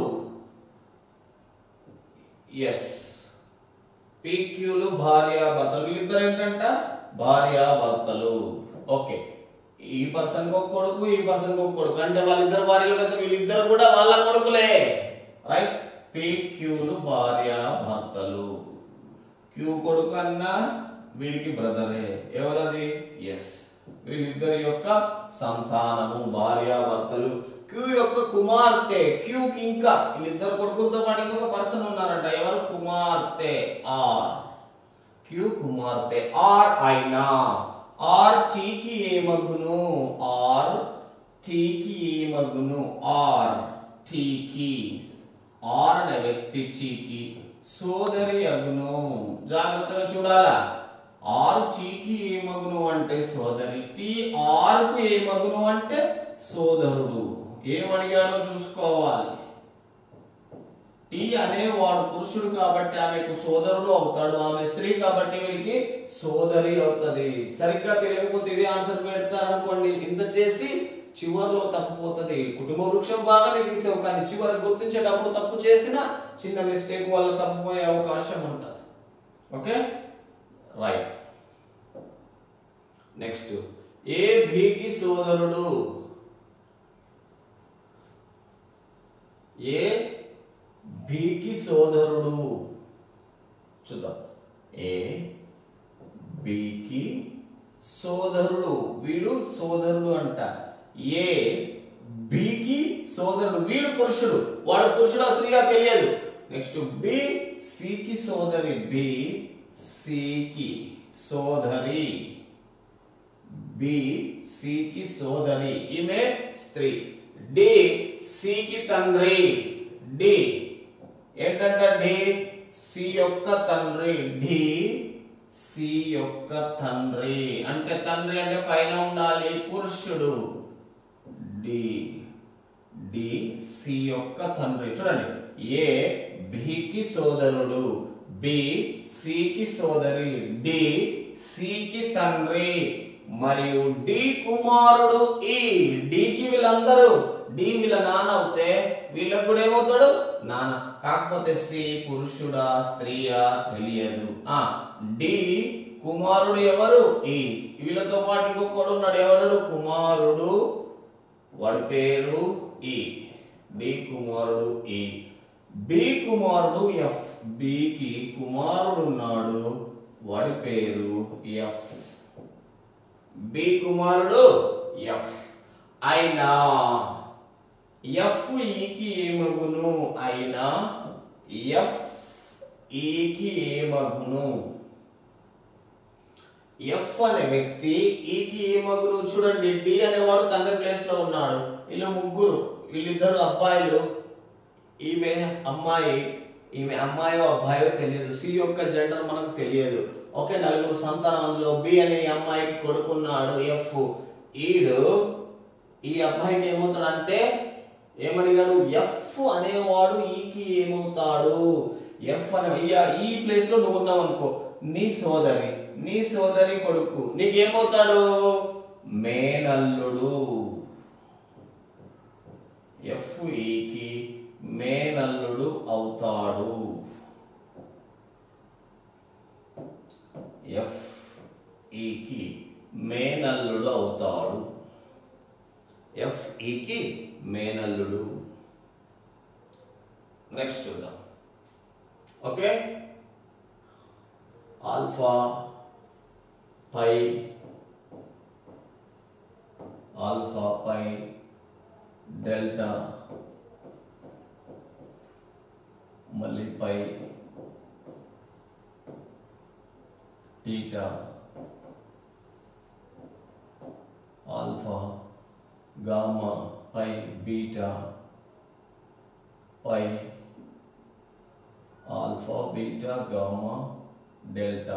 S1: ఎస్ పీక్యూలు భార్య భర్తలు వీళ్ళిద్దరు ఏంటంట భార్య భర్తలు ఓకే ఈ పర్సన్ ఒక కొడుకు ఈ పర్సన్ ఒక కొడుకు అంటే వాళ్ళిద్దరు భార్యలు కదా వీళ్ళిద్దరు కూడా వాళ్ళ కొడుకులే రైట్ పీక్యూలు భార్య భర్తలు క్యూ కొడుకు అన్నా వీడికి బ్రదరే ఎవరది ఎస్ వీళ్ళిద్దరి యొక్క సంతానము భార్య భర్తలు క్యూ యొక్క కుమార్తె క్యూకి ఇంకా వీళ్ళిద్దరు కొడుకులతో పాటు ఇంకొక పర్సన్ ఉన్నారంట ఎవరు కుమార్తె ఆర్ క్యూ కుమార్తె ఆర్ అయినా ఆర్ టీకి ఏమగును ఆర్ టీకి ఏమగును ఆర్ టీకి ఆర్ అనే వ్యక్తి టీకి సోదరి అగును జాగ్రత్తగా చూడాలా ఆర్ టీకి ఏమగును అంటే సోదరి టీ ఆర్ కు ఏమగును అంటే సోదరుడు ఏమడిగాడో చూసుకోవాలి టీ అనేవాడు పురుషుడు కాబట్టి ఆమెకు సోదరుడు అవుతాడు ఆమె స్త్రీ కాబట్టి వీడికి సోదరి అవుతుంది సరిగ్గా తెలియకపోతే ఇదే ఆన్సర్ పెడతారనుకోండి ఇంత చేసి చివరిలో తప్పిపోతుంది కుటుంబ వృక్షం బాగానే గీసావు కానీ చివరి గుర్తించేటప్పుడు తప్పు చేసిన చిన్న మిస్టేక్ వల్ల తప్పిపోయే అవకాశం ఉంటుంది ఓకే రైట్ నెక్స్ట్ ఏ భీకి సోదరుడు ఏ బికి సోదరుడు చూద్దాం ఏ బికి సోదరుడు వీడు సోదరుడు అంట ఏ బికి సోదరుడు వీడు పురుషుడు వాడు పురుషుడు స్త్రీగా తెలియదు నెక్స్ట్ బి సికి సోదరి బి సికి సోదరి బి సికి సోదరి ఈమె స్త్రీ డి సికి తండ్రి డి ఏంటంట డి సి యొక్క తండ్రి డి సి యొక్క తండ్రి అంటే తండ్రి అంటే పైన ఉండాలి పురుషుడు డి డి సి యొక్క తండ్రి చూడండి ఏ బికి సోదరుడు బి సికి సోదరి డి సికి తండ్రి మరియు డి కుమారుడు ఈ డికి వీళ్ళందరూ డి వీళ్ళ నాన్న అవుతే వీళ్ళకు కూడా ఏమవుతాడు నాన్న కాకపోతే సి పురుషుడా స్త్రీయా తెలియదు ఆ డి కుమారుడు ఎవరు ఈ వీళ్ళతో పాటు ఇంకొకడు ఉన్నాడు ఎవడు కుమారుడు వాడి పేరు ఈ డి కుమారుడు ఈ బి కుమారుడు ఎఫ్ బికి కుమారుడు ఉన్నాడు వాడి పేరు ఎఫ్ బి కుమారుడు ఎఫ్ అయినా ఎఫ్ ఈకి ఏమగును అయినా ఎఫ్ ఈకి ఏమగును ఎఫ్ అనే వ్యక్తి ఈకి ఏమగును చూడండి డి అనేవాడు తండ్రి ప్లేస్ లో ఉన్నాడు వీళ్ళు ముగ్గురు వీళ్ళిద్దరు అబ్బాయిలు ఈమె అమ్మాయి ఈమె అమ్మాయో అబ్బాయో తెలియదు సి యొక్క జెండర్ మనకు తెలియదు ఒకే నలుగురు సంతానం అందులో బి అనే ఈ అమ్మాయికి కొడుకున్నాడు ఎఫ్ ఈడు ఈ అబ్బాయికి ఏమవుతాడంటే ఏమడిగాడు ఎఫ్ అనేవాడు ఈకి ఏమవుతాడు ఎఫ్ అనే ఈ- ఈ ప్లేస్ లో నువ్వు ఉన్నావు అనుకో నీ సోదరి నీ సోదరి కొడుకు నీకేమవుతాడు మేనల్లుడు ఎఫ్ ఈకి మేనల్లుడు అవుతాడు ఎఫ్ ఈకి మేనల్లుడు అవుతాడు ఎఫ్ ఈకి మేనల్లుడు నెక్స్ట్ చూద్దాం okay alpha pi alpha pi delta మళ్ళీ pi theta alpha gamma pi beta pi alpha beta gamma delta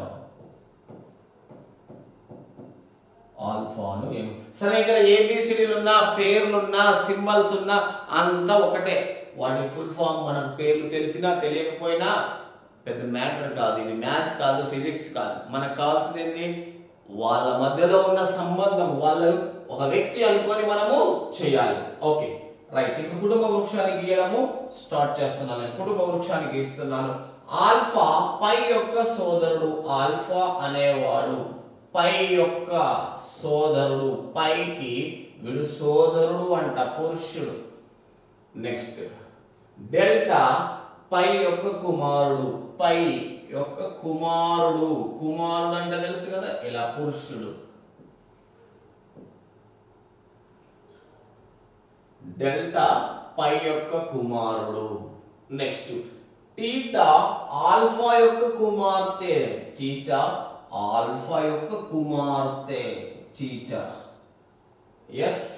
S1: ఆల్ఫాను ఏం సరే ఇక్కడ ఏబిసిడీలు ఉన్నా పేర్లున్నా సింబల్స్ ఉన్నా అంతా ఒకటే వాటి ఫుల్ ఫామ్ మనకు పేర్లు తెలిసినా తెలియకపోయినా పెద్ద మ్యాటర్ కాదు ఇది మ్యాథ్స్ కాదు ఫిజిక్స్ కాదు మనకు కావాల్సింది ఏంది వాళ్ళ మధ్యలో ఉన్న సంబంధం వాళ్ళు ఒక వ్యక్తి అనుకొని మనము చేయాలి ఓకే రైట్ ఇప్పుడు కుటుంబ వృక్షాన్ని గీయడము స్టార్ట్ చేస్తున్నాను నేను కుటుంబ వృక్షాన్ని గీస్తున్నాను ఆల్ఫా పై యొక్క సోదరుడు ఆల్ఫా అనేవాడు పై యొక్క సోదరుడు పైకి వీడు సోదరుడు అంట పురుషుడు నెక్స్ట్ డెల్టా పై యొక్క కుమారుడు పై యొక్క కుమారుడు కుమారుడు అంటే తెలుసు కదా ఇలా పురుషుడు డెల్టా పై యొక్క కుమారుడు నెక్స్ట్ టీటా ఆల్ఫా యొక్క కుమార్తె టీటా ఆల్ఫా యొక్క కుమార్తె theta yes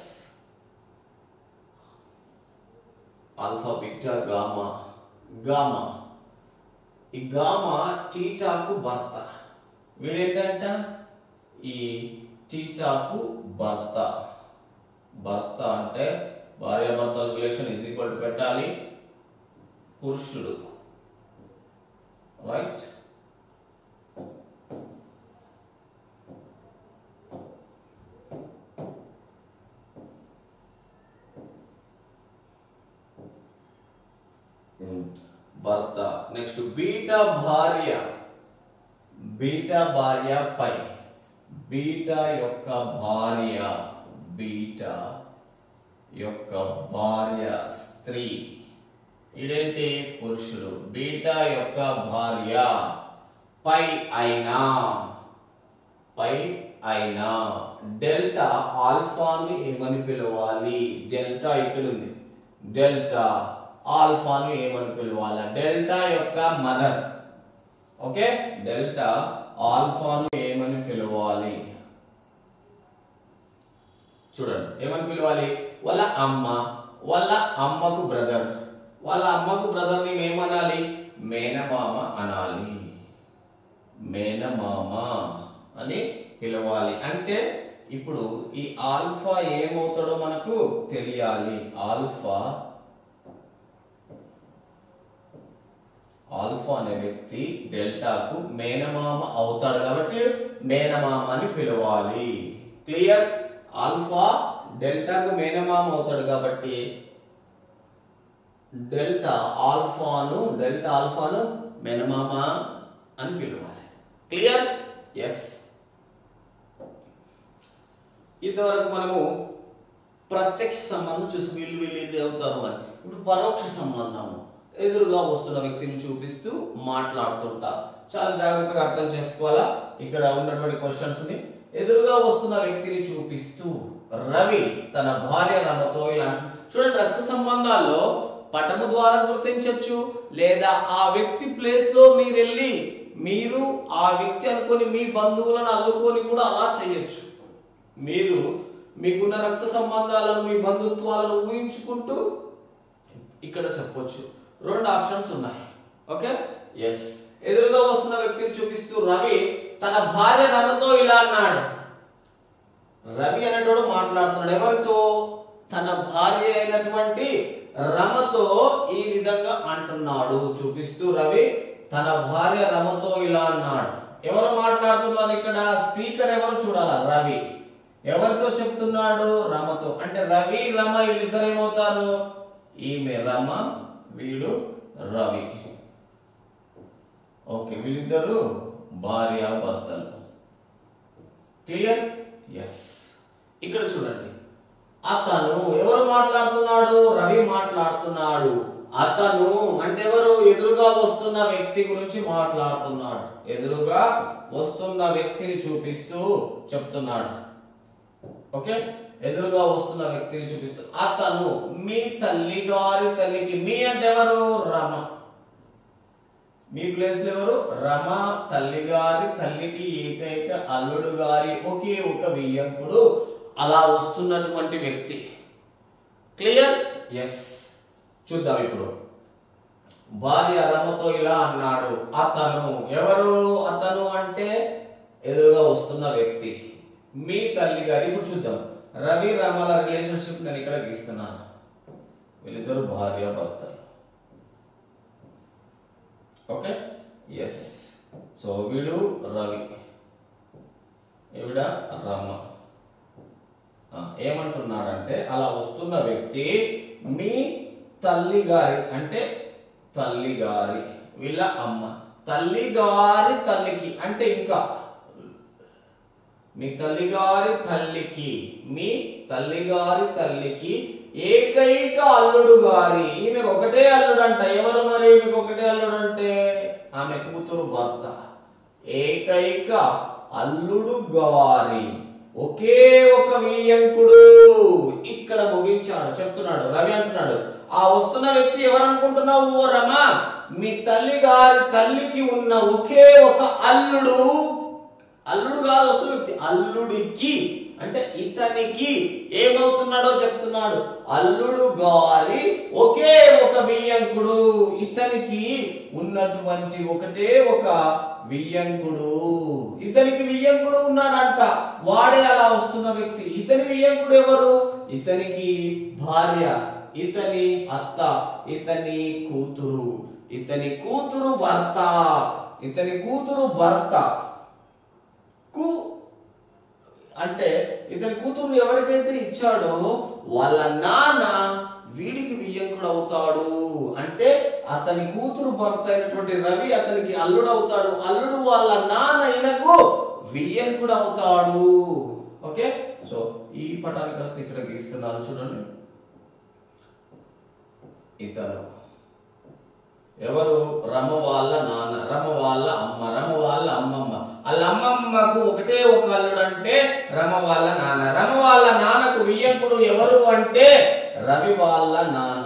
S1: alpha beta gamma gamma ఈ గామా టీటాకు భర్త వీడేంటంట ఈ టీటాకు భర్త భర్త అంటే భార్యాభర్తల రిలేషన్ ఈజ్ ఈక్వల్ టు పెట్టాలి పురుషుడు రైట్ భర్త నెక్స్ట్ బీటా భార్య బీటా భార్య పై బీటా యొక్క భార్య బీటా యొక్క భార్య స్త్రీ ఇదేంటి పురుషుడు బీటా యొక్క భార్య పై అయినా పై అయినా డెల్టా ఆల్ఫాను ఏమని పిలవాలి డెల్టా ఇక్కడ ఉంది డెల్టా ఆల్ఫాను ఏమని పిలవాలి డెల్టా యొక్క మదర్ ఓకే డెల్టా ఆల్ఫాను ఏమని పిలవాలి చూడండి ఏమని పిలవాలి వాళ్ళ అమ్మ వాళ్ళ అమ్మకు బ్రదర్ వాళ్ళ అమ్మకు బ్రదర్ ని ఏమనాలి మేనమామ అనాలి మేనమామ అని పిలవాలి అంటే ఇప్పుడు ఈ ఆల్ఫా ఏమవుతాడో మనకు తెలియాలి ఆల్ఫా ఆల్ఫా అనే వ్యక్తి డెల్టాకు మేనమామ అవుతాడు కాబట్టి మేనమామ అని పిలవాలి క్లియర్ ఆల్ఫా డెల్టాకు మేనమామ అవుతాడు కాబట్టి డెల్టా ఆల్ఫాను డెల్టా ఆల్ఫాను మేనమామ అని పిలవాలి క్లియర్ ఎస్ ఇంతవరకు మనము ప్రత్యక్ష సంబంధం చూసి వీళ్ళు వీళ్ళు ఇది అవుతారు అని ఇప్పుడు పరోక్ష సంబంధము ఎదురుగా వస్తున్న వ్యక్తిని చూపిస్తూ మాట్లాడుతుంటా చాలా జాగ్రత్తగా అర్థం చేసుకోవాలా ఇక్కడ ఉన్నటువంటి క్వశ్చన్స్ ని ఎదురుగా వస్తున్న వ్యక్తిని చూపిస్తూ రవి తన భార్య రమతో ఇలాంటి చూడండి రక్త సంబంధాల్లో పటము ద్వారా గుర్తించవచ్చు లేదా ఆ వ్యక్తి ప్లేస్ లో మీరు వెళ్ళి మీరు ఆ వ్యక్తి అనుకొని మీ బంధువులను అల్లుకొని కూడా అలా చేయొచ్చు మీరు మీకున్న రక్త సంబంధాలను మీ బంధుత్వాలను ఊహించుకుంటూ ఇక్కడ చెప్పొచ్చు రెండు ఆప్షన్స్ ఉన్నాయి ఓకే ఎస్ ఎదురుగా వస్తున్న వ్యక్తిని చూపిస్తూ రవి తన భార్య రమతో ఇలా అన్నాడు రవి అనేటోడు మాట్లాడుతున్నాడు ఎవరితో తన భార్య అయినటువంటి రమతో ఈ విధంగా అంటున్నాడు చూపిస్తూ రవి తన భార్య రమతో ఇలా అన్నాడు ఎవరు మాట్లాడుతున్నారు ఇక్కడ స్పీకర్ ఎవరు చూడాల రవి ఎవరితో చెప్తున్నాడు రమతో అంటే రవి రమ వీళ్ళిద్దరు ఏమవుతారు ఈమె రమ వీడు రవి ఓకే వీళ్ళిద్దరు భార్య భర్తలు క్లియర్ ఎస్ ఇక్కడ చూడండి అతను ఎవరు మాట్లాడుతున్నాడు రవి మాట్లాడుతున్నాడు అతను అంటే ఎవరు ఎదురుగా వస్తున్న వ్యక్తి గురించి మాట్లాడుతున్నాడు ఎదురుగా వస్తున్న వ్యక్తిని చూపిస్తూ చెప్తున్నాడు ఓకే ఎదురుగా వస్తున్న వ్యక్తిని చూపిస్తూ అతను మీ తల్లి గారి తల్లికి మీ అంటే ఎవరు రమ మీ ప్లేస్ లో ఎవరు రమ తల్లి గారి తల్లికి ఏకైక అల్లుడు గారి ఒకే ఒక వియ్యంకుడు అలా వస్తున్నటువంటి వ్యక్తి క్లియర్ ఎస్ చూద్దాం ఇప్పుడు భార్య రమతో ఇలా అన్నాడు అతను ఎవరు అతను అంటే ఎదురుగా వస్తున్న వ్యక్తి మీ తల్లి గారి ఇప్పుడు చూద్దాం రవి రమల రిలేషన్షిప్ నేను ఇక్కడ గీస్తున్నాను వీళ్ళిద్దరు భార్య భర్తలు ఓకే ఎస్ సో వీడు రవి ఈవిడ రమ ఆ, ఏమంటున్నాడంటే అలా వస్తున్న వ్యక్తి మీ తల్లి గారి అంటే తల్లి గారి వీళ్ళ అమ్మ తల్లి గారి తల్లికి అంటే ఇంకా మీ తల్లిగారి తల్లికి మీ తల్లిగారి తల్లికి ఏకైక అల్లుడు గారి ఈమెకు ఒకటే అల్లుడు అంట ఎవరు మరి ఈమెకు ఒకటే అల్లుడు అంటే ఆమె కూతురు భర్త ఏకైక అల్లుడు గారి ఒకే ఒక వియ్యంకుడు ఇక్కడ ముగించాడు చెప్తున్నాడు రవి అంటున్నాడు ఆ వస్తున్న వ్యక్తి ఎవరు అనుకుంటున్నావు ఓ రమ మీ తల్లి గారి తల్లికి ఉన్న ఒకే ఒక అల్లుడు అల్లుడు గారు వస్తున్న వ్యక్తి అల్లుడికి అంటే ఇతనికి ఏమవుతున్నాడో చెప్తున్నాడు అల్లుడు గారి ఒకే ఒక వియ్యంకుడు ఇతనికి ఉన్నటువంటి ఒకటే ఒక వియ్యంకుడు ఇతనికి వియ్యంకుడు ఉన్నాడంట వాడే అలా వస్తున్న వ్యక్తి ఇతని వియ్యంకుడు ఎవరు ఇతనికి భార్య ఇతని అత్త ఇతని కూతురు ఇతని కూతురు భర్త ఇతని కూతురు భర్త కు అంటే ఇతని కూతురు ఎవరికైతే ఇచ్చాడో వాళ్ళ నాన్న వీడికి వియ్యంకుడు అవుతాడు అంటే అతని కూతురు భర్త అయినటువంటి రవి అతనికి అల్లుడు అవుతాడు అల్లుడు వాళ్ళ నాన్న ఈయనకు వియ్యంకుడు అవుతాడు ఓకే సో ఈ పటాన్ని కాస్త ఇక్కడ గీస్తున్నాను చూడండి ఇతను ఎవరు రమ వాళ్ళ నాన్న రమ వాళ్ళ అమ్మ రమ వాళ్ళ అమ్మమ్మ వాళ్ళ అమ్మమ్మకు ఒకటే ఒక అల్లుడు అంటే రమ వాళ్ళ నాన్న రమ వాళ్ళ నాన్నకు వియ్యంకుడు ఎవరు అంటే రవి వాళ్ళ నాన్న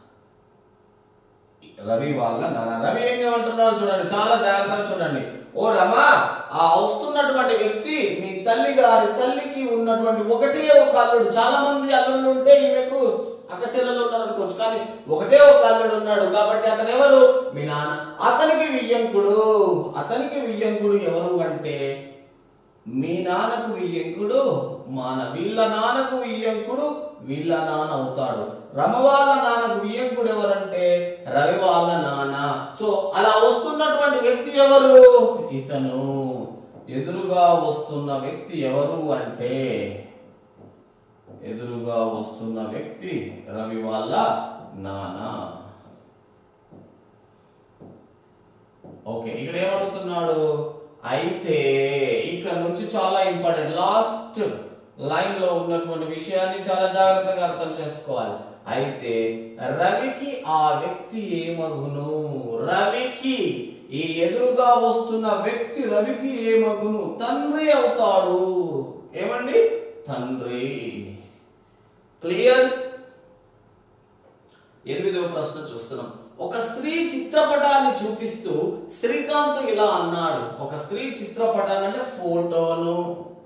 S1: రవి వాళ్ళ నాన్న రవి ఏం ఏమంటున్నాడు చూడండి చాలా జాగ్రత్తగా చూడండి ఓ రమ ఆ వస్తున్నటువంటి వ్యక్తి మీ తల్లి గారి తల్లికి ఉన్నటువంటి ఒకటే ఒక అల్లుడు చాలా మంది అల్లుళ్ళు ఉంటే ఈమెకు అక్క చెల్లెలు ఉన్నారు అనుకోవచ్చు కానీ ఒకటే ఒక అల్లుడు ఉన్నాడు కాబట్టి అతను ఎవరు మీ నాన్న అతనికి వియ్యంకుడు అతనికి వియ్యంకుడు ఎవరు అంటే మీ నాన్నకు వియ్యంకుడు మాన వీళ్ళ నాన్నకు వియ్యంకుడు వీళ్ళ నాన్న అవుతాడు రమ వాళ్ళ నాన్నకు వియ్యంకుడు ఎవరంటే రవి వాళ్ళ నాన్న సో అలా వస్తున్నటువంటి వ్యక్తి ఎవరు ఇతను ఎదురుగా వస్తున్న వ్యక్తి ఎవరు అంటే ఎదురుగా వస్తున్న వ్యక్తి రవి వాళ్ళ నాన్న ఓకే ఇక్కడ ఏమడుగుతున్నాడు అయితే ఇక్కడ నుంచి చాలా ఇంపార్టెంట్ లాస్ట్ లైన్ లో ఉన్నటువంటి విషయాన్ని చాలా జాగ్రత్తగా అర్థం చేసుకోవాలి అయితే రవికి ఆ వ్యక్తి ఏమగును రవికి ఈ ఎదురుగా వస్తున్న వ్యక్తి రవికి ఏమగును తండ్రి అవుతాడు ఏమండి తండ్రి క్లియర్ ఎనిమిదవ ప్రశ్న చూస్తున్నాం ఒక స్త్రీ చిత్రపటాన్ని చూపిస్తూ శ్రీకాంత్ ఇలా అన్నాడు ఒక స్త్రీ చిత్రపటాన్ని అంటే ఫోటోను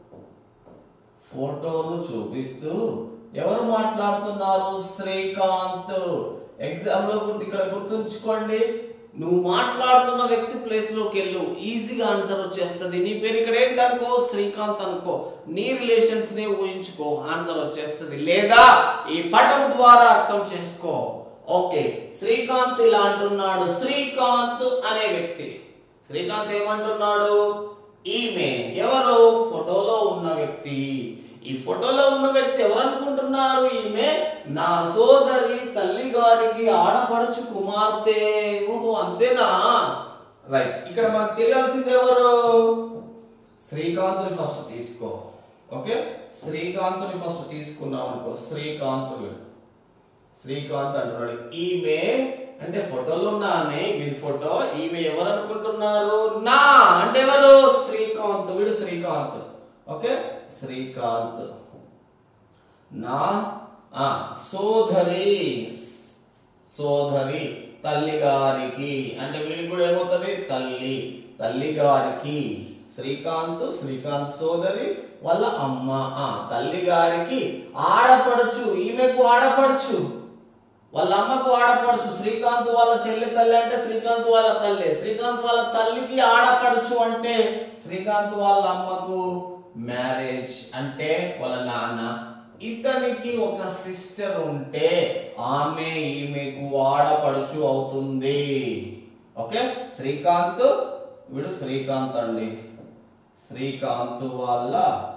S1: ఫోటోను చూపిస్తూ ఎవరు మాట్లాడుతున్నారు శ్రీకాంత్ ఎగ్జామ్ లో గుర్తు ఇక్కడ గుర్తుంచుకోండి నువ్వు మాట్లాడుతున్న వ్యక్తి ప్లేస్ లోకి వెళ్ళు ఈజీగా ఆన్సర్ వచ్చేస్తుంది నీ పేరు ఇక్కడ ఏంటనుకో శ్రీకాంత్ అనుకో నీ రిలేషన్స్ నే ఊహించుకో ఆన్సర్ వచ్చేస్తుంది లేదా ఈ పటం ద్వారా అర్థం చేసుకో ఓకే శ్రీకాంత్ ఇలా అంటున్నాడు శ్రీకాంత్ అనే వ్యక్తి శ్రీకాంత్ ఏమంటున్నాడు ఈమె ఎవరు ఫోటోలో ఉన్న వ్యక్తి ఈ ఫోటోలో ఉన్న వ్యక్తి ఎవరు అనుకుంటున్నారు ఈమె నా సోదరి తల్లి గారికి ఆడపడుచు కుమార్తె ఓహో అంతేనా రైట్ ఇక్కడ మనకు తెలియాల్సింది ఎవరు శ్రీకాంత్ని ఫస్ట్ తీసుకో ఓకే శ్రీకాంత్ని ఫస్ట్ తీసుకున్నాం అనుకో శ్రీకాంత్ వీడు శ్రీకాంత్ అంటున్నాడు ఈమె అంటే ఫోటోలో ఉన్న ఆమె వీరి ఫోటో ఈమె ఎవరు అనుకుంటున్నారు నా అంటే ఎవరు శ్రీకాంత్ వీడు శ్రీకాంత్ ఓకే శ్రీకాంత్ నా ఆ సోదరి సోదరి తల్లి గారికి అంటే వీడికి కూడా ఏమవుతుంది తల్లి తల్లి గారికి శ్రీకాంత్ శ్రీకాంత్ సోదరి వాళ్ళ అమ్మ ఆ తల్లి గారికి ఆడపడుచు ఈమెకు ఆడపడుచు వాళ్ళ అమ్మకు ఆడపడుచు శ్రీకాంత్ వాళ్ళ చెల్లి తల్లి అంటే శ్రీకాంత్ వాళ్ళ తల్లి శ్రీకాంత్ వాళ్ళ తల్లికి ఆడపడుచు అంటే శ్రీకాంత్ వాళ్ళ అమ్మకు మ్యారేజ్ అంటే వాళ్ళ నాన్న ఇతనికి ఒక సిస్టర్ ఉంటే ఆమె ఈమెకు ఆడపడుచు అవుతుంది ఓకే శ్రీకాంత్ వీడు శ్రీకాంత్ అండి శ్రీకాంత్ వాళ్ళ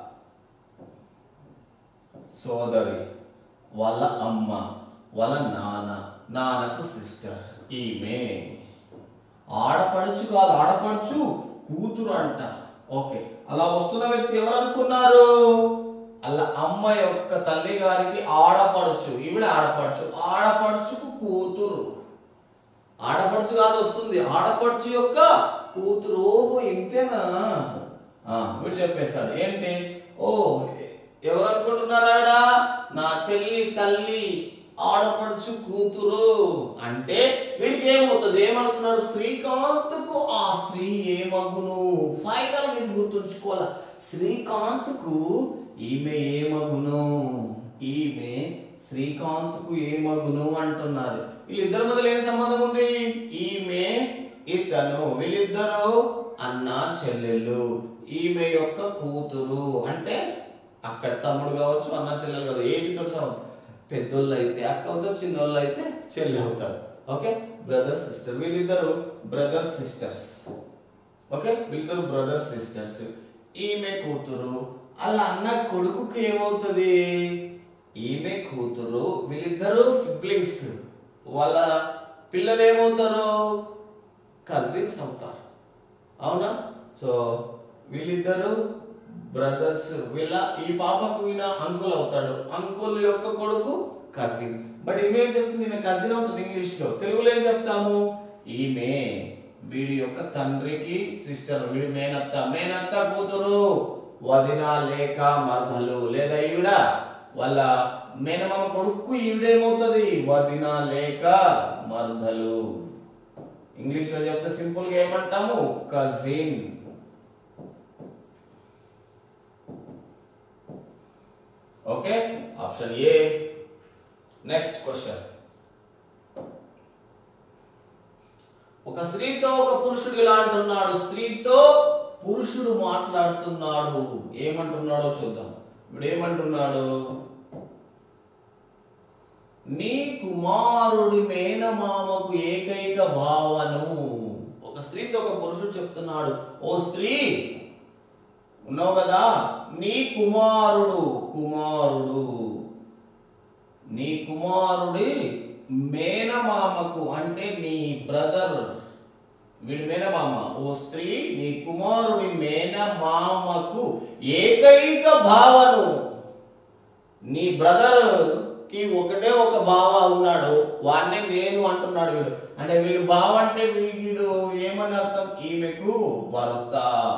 S1: సోదరి వాళ్ళ అమ్మ వాళ్ళ నాన్న నాన్నకు సిస్టర్ ఈమె ఆడపడుచు కాదు ఆడపడుచు కూతురు అంట ఓకే అలా వస్తున్న వ్యక్తి ఎవరు అనుకున్నారు అలా అమ్మ యొక్క తల్లి గారికి ఆడపడుచు ఈవిడ ఆడపడుచు ఆడపడుచుకు కూతురు ఆడపడుచు కాదు వస్తుంది ఆడపడుచు యొక్క కూతురు ఓహో ఇంతేనా ఆ, వీడు చెప్పేశాడు ఏంటి ఓ ఎవరు అనుకుంటున్నారాడా నా చెల్లి తల్లి ఆడపడుచు కూతురు అంటే వీడికి ఏమవుతుంది ఏమడుతున్నాడు శ్రీకాంత్కు ఆ స్త్రీ ఏమగును ఫైనల్ ఇది గుర్తుంచుకోవాలి శ్రీకాంత్కు ఈమె ఏమగును ఈమె శ్రీకాంత్కు ఏమగును అంటున్నారు వీళ్ళిద్దరి మధ్యలో ఏం సంబంధం ఉంది ఈమె ఇతను వీళ్ళిద్దరు అన్న చెల్లెళ్ళు ఈమె యొక్క కూతురు అంటే అక్క తమ్ముడు కావచ్చు అన్న చెల్లెలు కావచ్చు ఏజ్ తోటి సంబంధం పెద్దోళ్ళు అయితే అక్క అవుతారు చిన్నోళ్ళు అయితే చెల్లి అవుతారు ఓకే బ్రదర్ సిస్టర్ వీళ్ళిద్దరు బ్రదర్ సిస్టర్స్ ఓకే వీళ్ళిద్దరు బ్రదర్ సిస్టర్స్ ఈమె కూతురు అలా అన్న కొడుకుకి ఏమవుతుంది ఈమె కూతురు వీళ్ళిద్దరు సిబ్లింగ్స్ వాళ్ళ పిల్లలు ఏమవుతారు కజిన్స్ అవుతారు అవునా సో వీళ్ళిద్దరు బ్రదర్స్ వీళ్ళ ఈ పాపకు ఈయన అంకుల్ అవుతాడు అంకుల్ యొక్క కొడుకు కజిన్ బట్ ఈమె ఏం చెప్తుంది ఈమె కజిన్ అవుతుంది ఇంగ్లీష్ లో తెలుగులో ఏం చెప్తాము ఈమె వీడి యొక్క తండ్రికి సిస్టర్ వీడి మేనత్త మేనత్త కూతురు వదిన లేక మర్దలు లేదా ఈవిడ వాళ్ళ మేనమామ కొడుకు ఈవిడేమవుతుంది వదిన లేక మర్దలు ఇంగ్లీష్ లో చెప్తే సింపుల్ గా ఏమంటాము cousin okay option A next question ఒక స్త్రీతో ఒక పురుషుడు ఇలా అంటున్నాడు స్త్రీతో పురుషుడు మాట్లాడుతున్నాడు ఏమంటున్నాడో చూద్దాం ఇప్పుడు ఏమంటున్నాడు నీ కుమారుడి మేనమామకు ఏకైక భావను ఒక స్త్రీతో ఒక పురుషుడు చెప్తున్నాడు ఓ స్త్రీ ఉన్నావు కదా నీ కుమారుడు కుమారుడు నీ కుమారుడి మేనమామకు అంటే నీ బ్రదర్ వీడి మేనమామ ఓ స్త్రీ నీ కుమారుడి మేనమామకు ఏకైక భావను నీ బ్రదర్ కి ఒకటే ఒక బావ ఉన్నాడు వాడినే నేను అంటున్నాడు వీడు అంటే వీడు బావ అంటే వీడు ఏమని అర్థం ఈమెకు భర్త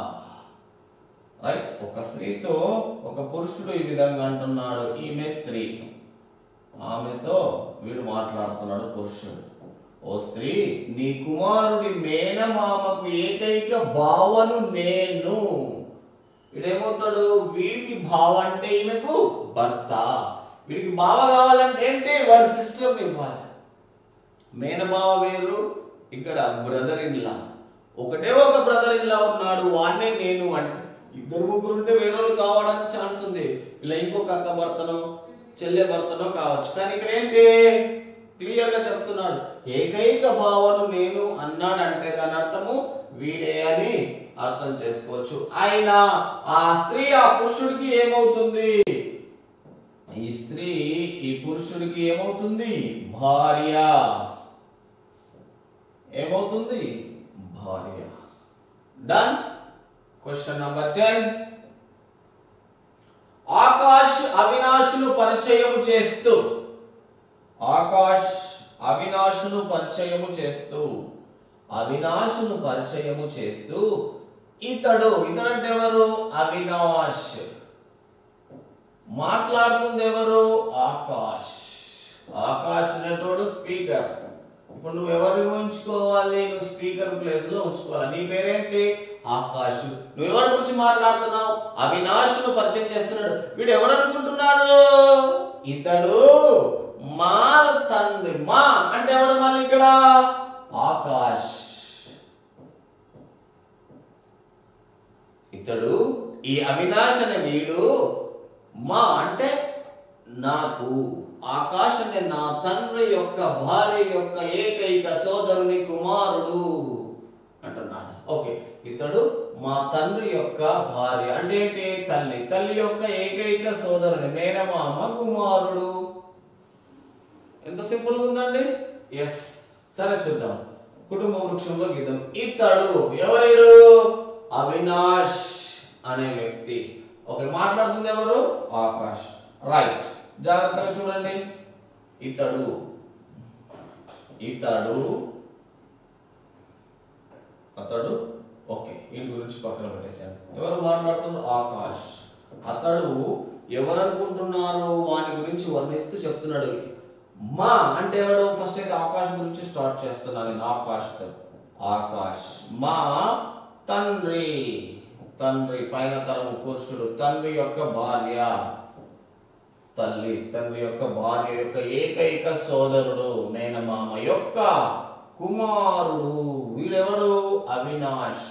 S1: రైట్ ఒక స్త్రీతో ఒక పురుషుడు ఈ విధంగా అంటున్నాడు ఈమె స్త్రీ ఆమెతో వీడు మాట్లాడుతున్నాడు పురుషుడు ఓ స్త్రీ నీ కుమారుడి మేనమామకు ఏకైక భావను నేను వీడేమవుతాడు వీడికి బావ అంటే ఈమెకు భర్త వీడికి బావ కావాలంటే ఏంటి వాడి సిస్టర్ని ఇవ్వాలి మేనబావ వేరు ఇక్కడ బ్రదర్ ఇన్ లా ఒకటే ఒక బ్రదర్ ఇన్ లా ఉన్నాడు వాడినే నేను అంటే ఇద్దరు ముగ్గురు ఉంటే వేరే వాళ్ళు కావడానికి ఛాన్స్ ఉంది ఇలా ఇంకొక అక్క భర్తనో చెల్లె భర్తనో కావచ్చు కానీ ఇక్కడ ఏంటి క్లియర్ గా చెప్తున్నాడు ఏకైక భావను నేను అన్నాడంటే దాని అర్థము వీడే అని అర్థం చేసుకోవచ్చు అయినా ఆ స్త్రీ ఆ పురుషుడికి ఏమవుతుంది ఈ స్త్రీ ఈ పురుషుడికి ఏమవుతుంది భార్య ఏమవుతుంది భార్య done question number ten Akash అవినాశును పరిచయము చేస్తూ ఆకాష్ అవినాశును పరిచయము చేస్తూ అవినాశును పరిచయము చేస్తూ ఇతడు ఇతడు అంటే ఎవరు అవినాష్ మాట్లాడుతుంది ఎవరు ఆకాష్ ఆకాష్ అనేటోడు స్పీకర్ ఇప్పుడు నువ్వు ఎవరిని ఉంచుకోవాలి నువ్వు స్పీకర్ ప్లేస్ లో ఉంచుకోవాలి నీ పేరేంటి ఆకాష్ నువ్వు ఎవరి గురించి మాట్లాడుతున్నావు అవినాష్ను పరిచయం చేస్తున్నాడు వీడు ఎవరు అనుకుంటున్నాడు ఇతడు మా తండ్రి మా అంటే ఎవడు మళ్ళీ ఇక్కడ ఆకాష్ ఇతడు ఈ అవినాష్ అనే వీడు మా అంటే నాకు ఆకాశ్ అనే నా తండ్రి యొక్క భార్య యొక్క ఏకైక సోదరుని కుమారుడు అంటున్నాడు ఓకే ఇతడు మా తండ్రి యొక్క భార్య అంటే ఏంటి తల్లి తల్లి యొక్క ఏకైక సోదరుని మేనమామ కుమారుడు ఎంత సింపుల్ గా ఉందండి ఎస్ సరే చూద్దాం కుటుంబ వృక్షంలో గీతం ఇతడు ఎవరిడు అవినాష్ అనే వ్యక్తి ఓకే మాట్లాడుతుంది ఎవరు ఆకాష్ రైట్ జాగ్రత్తగా చూడండి ఇతడు ఇతడు అతడు ఓకే వీటి గురించి పక్కన పెట్టేశాను ఎవరు మాట్లాడుతున్నారు ఆకాష్ అతడు ఎవరు అనుకుంటున్నారు వాని గురించి వర్ణిస్తూ చెప్తున్నాడు మా అంటే ఎవడు ఫస్ట్ అయితే ఆకాష్ గురించి స్టార్ట్ చేస్తున్నాను నేను ఆకాష్తో ఆకాష్ మా తండ్రి తండ్రి పైన తరము పురుషుడు తండ్రి యొక్క భార్య తల్లి తండ్రి యొక్క భార్య యొక్క ఏకైక సోదరుడు మేనమామ యొక్క కుమారుడు వీడెవడు అవినాష్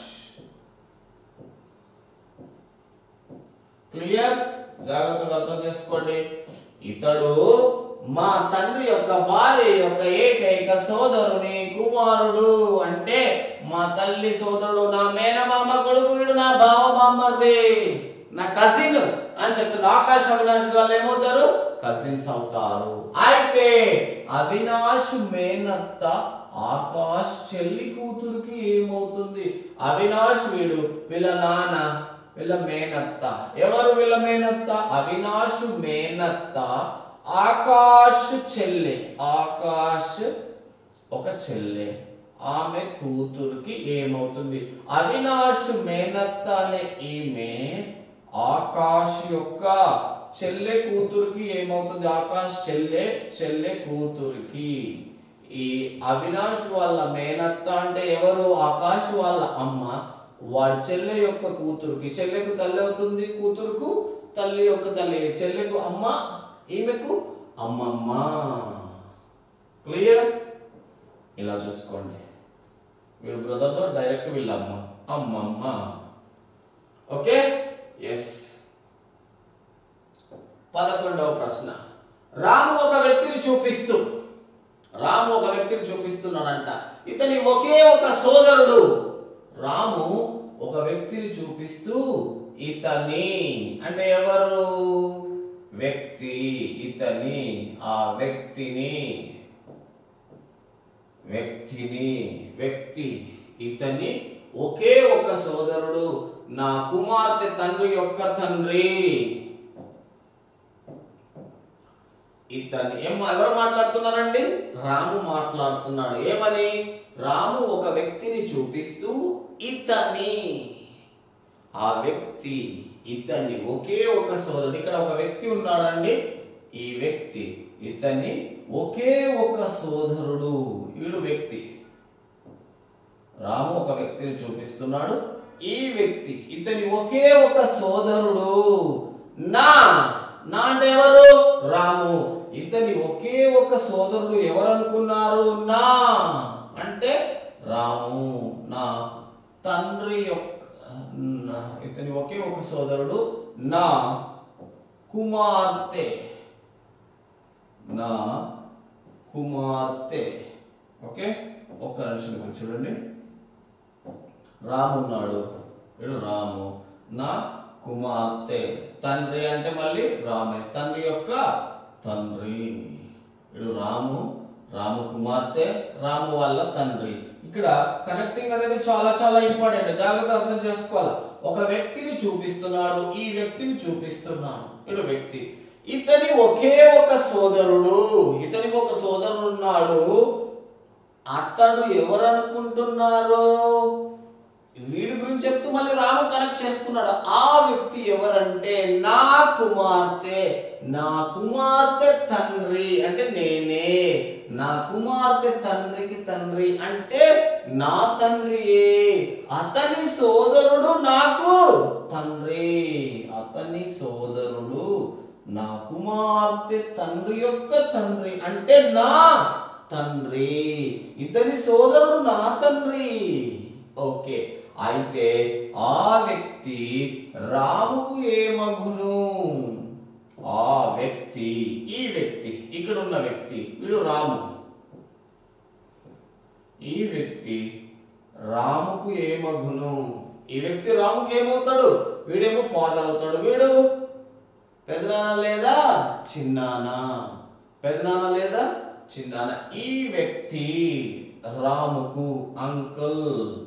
S1: క్లియర్ జాగ్రత్తగా అర్థం చేసుకోండి ఇతడు మా తండ్రి యొక్క భార్య యొక్క ఏకైక సోదరుని కుమారుడు అంటే మా తల్లి సోదరుడు నా మేనమామ కొడుకు వీడు నా బావ బామ్మర్ది నా కజిన్ అని చెప్తున్నా ఆకాశ్ అవినాష్ గారు ఏమవుతారు కజిన్స్ అవుతారు అయితే అవినాష్ మేనత్త ఆకాష్ చెల్లి కూతురికి ఏమవుతుంది అవినాష్ వీడు వీళ్ళ నాన్న వీళ్ళ మేనత్త ఎవరు వీళ్ళ మేనత్త అవినాష్ మేనత్త ఆకాష్ చెల్లె ఆకాష్ ఒక చెల్లె ఆమె కూతురికి ఏమవుతుంది అవినాష్ మేనత్త అనే ఈమె ఆకాష్ యొక్క చెల్లె కూతురికి ఏమవుతుంది ఆకాష్ చెల్లె చెల్లె కూతురికి ఈ అవినాష్ వాళ్ళ మేనత్త అంటే ఎవరు ఆకాష్ వాళ్ళ అమ్మ వాడి చెల్లె యొక్క కూతురుకి చెల్లెకు తల్లి అవుతుంది కూతురుకు తల్లి యొక్క తల్లి చెల్లెకు అమ్మ ఈమెకు అమ్మమ్మ క్లియర్ ఇలా చూసుకోండి వీడు బ్రదర్తో డైరెక్ట్ వీళ్ళ అమ్మ అమ్మమ్మ ఓకే ఎస్ పదకొండవ ప్రశ్న రాము ఒక వ్యక్తిని చూపిస్తూ రాము ఒక వ్యక్తిని చూపిస్తున్నాడంట ఇతని ఒకే ఒక సోదరుడు రాము ఒక వ్యక్తిని చూపిస్తూ ఇతని అంటే ఎవరు వ్యక్తి ఇతని ఆ వ్యక్తిని వ్యక్తిని వ్యక్తి ఇతని ఒకే ఒక సోదరుడు నా కుమార్తె తండ్రి యొక్క తండ్రి ఇతన్ని ఏం ఎవరు మాట్లాడుతున్నారండి రాము మాట్లాడుతున్నాడు ఏమని రాము ఒక వ్యక్తిని చూపిస్తూ ఇతని ఆ వ్యక్తి ఇతని ఒకే ఒక సోదరుడు ఇక్కడ ఒక వ్యక్తి ఉన్నాడండి ఈ వ్యక్తి ఇతని ఒకే ఒక సోదరుడు వీడు వ్యక్తి రాము ఒక వ్యక్తిని చూపిస్తున్నాడు ఈ వ్యక్తి ఇతని ఒకే ఒక సోదరుడు నా నా అంటే ఎవరు రాము ఇతని ఒకే ఒక సోదరుడు ఎవరు అనుకున్నారు నా అంటే రాము నా తండ్రి యొక్క నా- ఇతని ఒకే ఒక సోదరుడు నా కుమార్తె నా కుమార్తె ఓకే ఒక్క నిమిషం ఇక్కడ చూడండి రాము ఉన్నాడు వీడు రాము నా కుమార్తె తండ్రి అంటే మళ్ళీ రామే తండ్రి యొక్క తండ్రి వీడు రాము రాము కుమార్తె రాము వాళ్ళ తండ్రి ఇక్కడ కనెక్టింగ్ అనేది చాలా చాలా ఇంపార్టెంట్ జాగ్రత్త అర్థం చేసుకోవాలి ఒక వ్యక్తిని చూపిస్తున్నాడు ఈ వ్యక్తిని చూపిస్తున్నాడు వీడు వ్యక్తి ఇతని ఒకే ఒక సోదరుడు ఇతనికి ఒక సోదరుడు ఉన్నాడు అతడు ఎవరు అనుకుంటున్నారు వీడి గురించి చెప్తూ మళ్ళీ రాము కనెక్ట్ చేసుకున్నాడు ఆ వ్యక్తి ఎవరంటే నా కుమార్తె నా కుమార్తె తండ్రి అంటే నేనే నా కుమార్తె తండ్రికి తండ్రి అంటే నా తండ్రియే అతని సోదరుడు నాకు తండ్రి అతని సోదరుడు నా కుమార్తె తండ్రి యొక్క తండ్రి అంటే నా తండ్రి ఇతని సోదరుడు నా తండ్రి ఓకే అయితే ఆ వ్యక్తి రాముకు ఏమగును ఆ వ్యక్తి ఈ వ్యక్తి ఇక్కడ ఉన్న వ్యక్తి వీడు రాము ఈ వ్యక్తి రాముకు ఏమగును ఈ వ్యక్తి రాముకు ఏమవుతాడు వీడేమో ఫాదర్ అవుతాడు వీడు పెదనాన్న లేదా చిన్నాన్న పెదనాన్న లేదా చిన్నాన్న ఈ వ్యక్తి రాముకు అంకుల్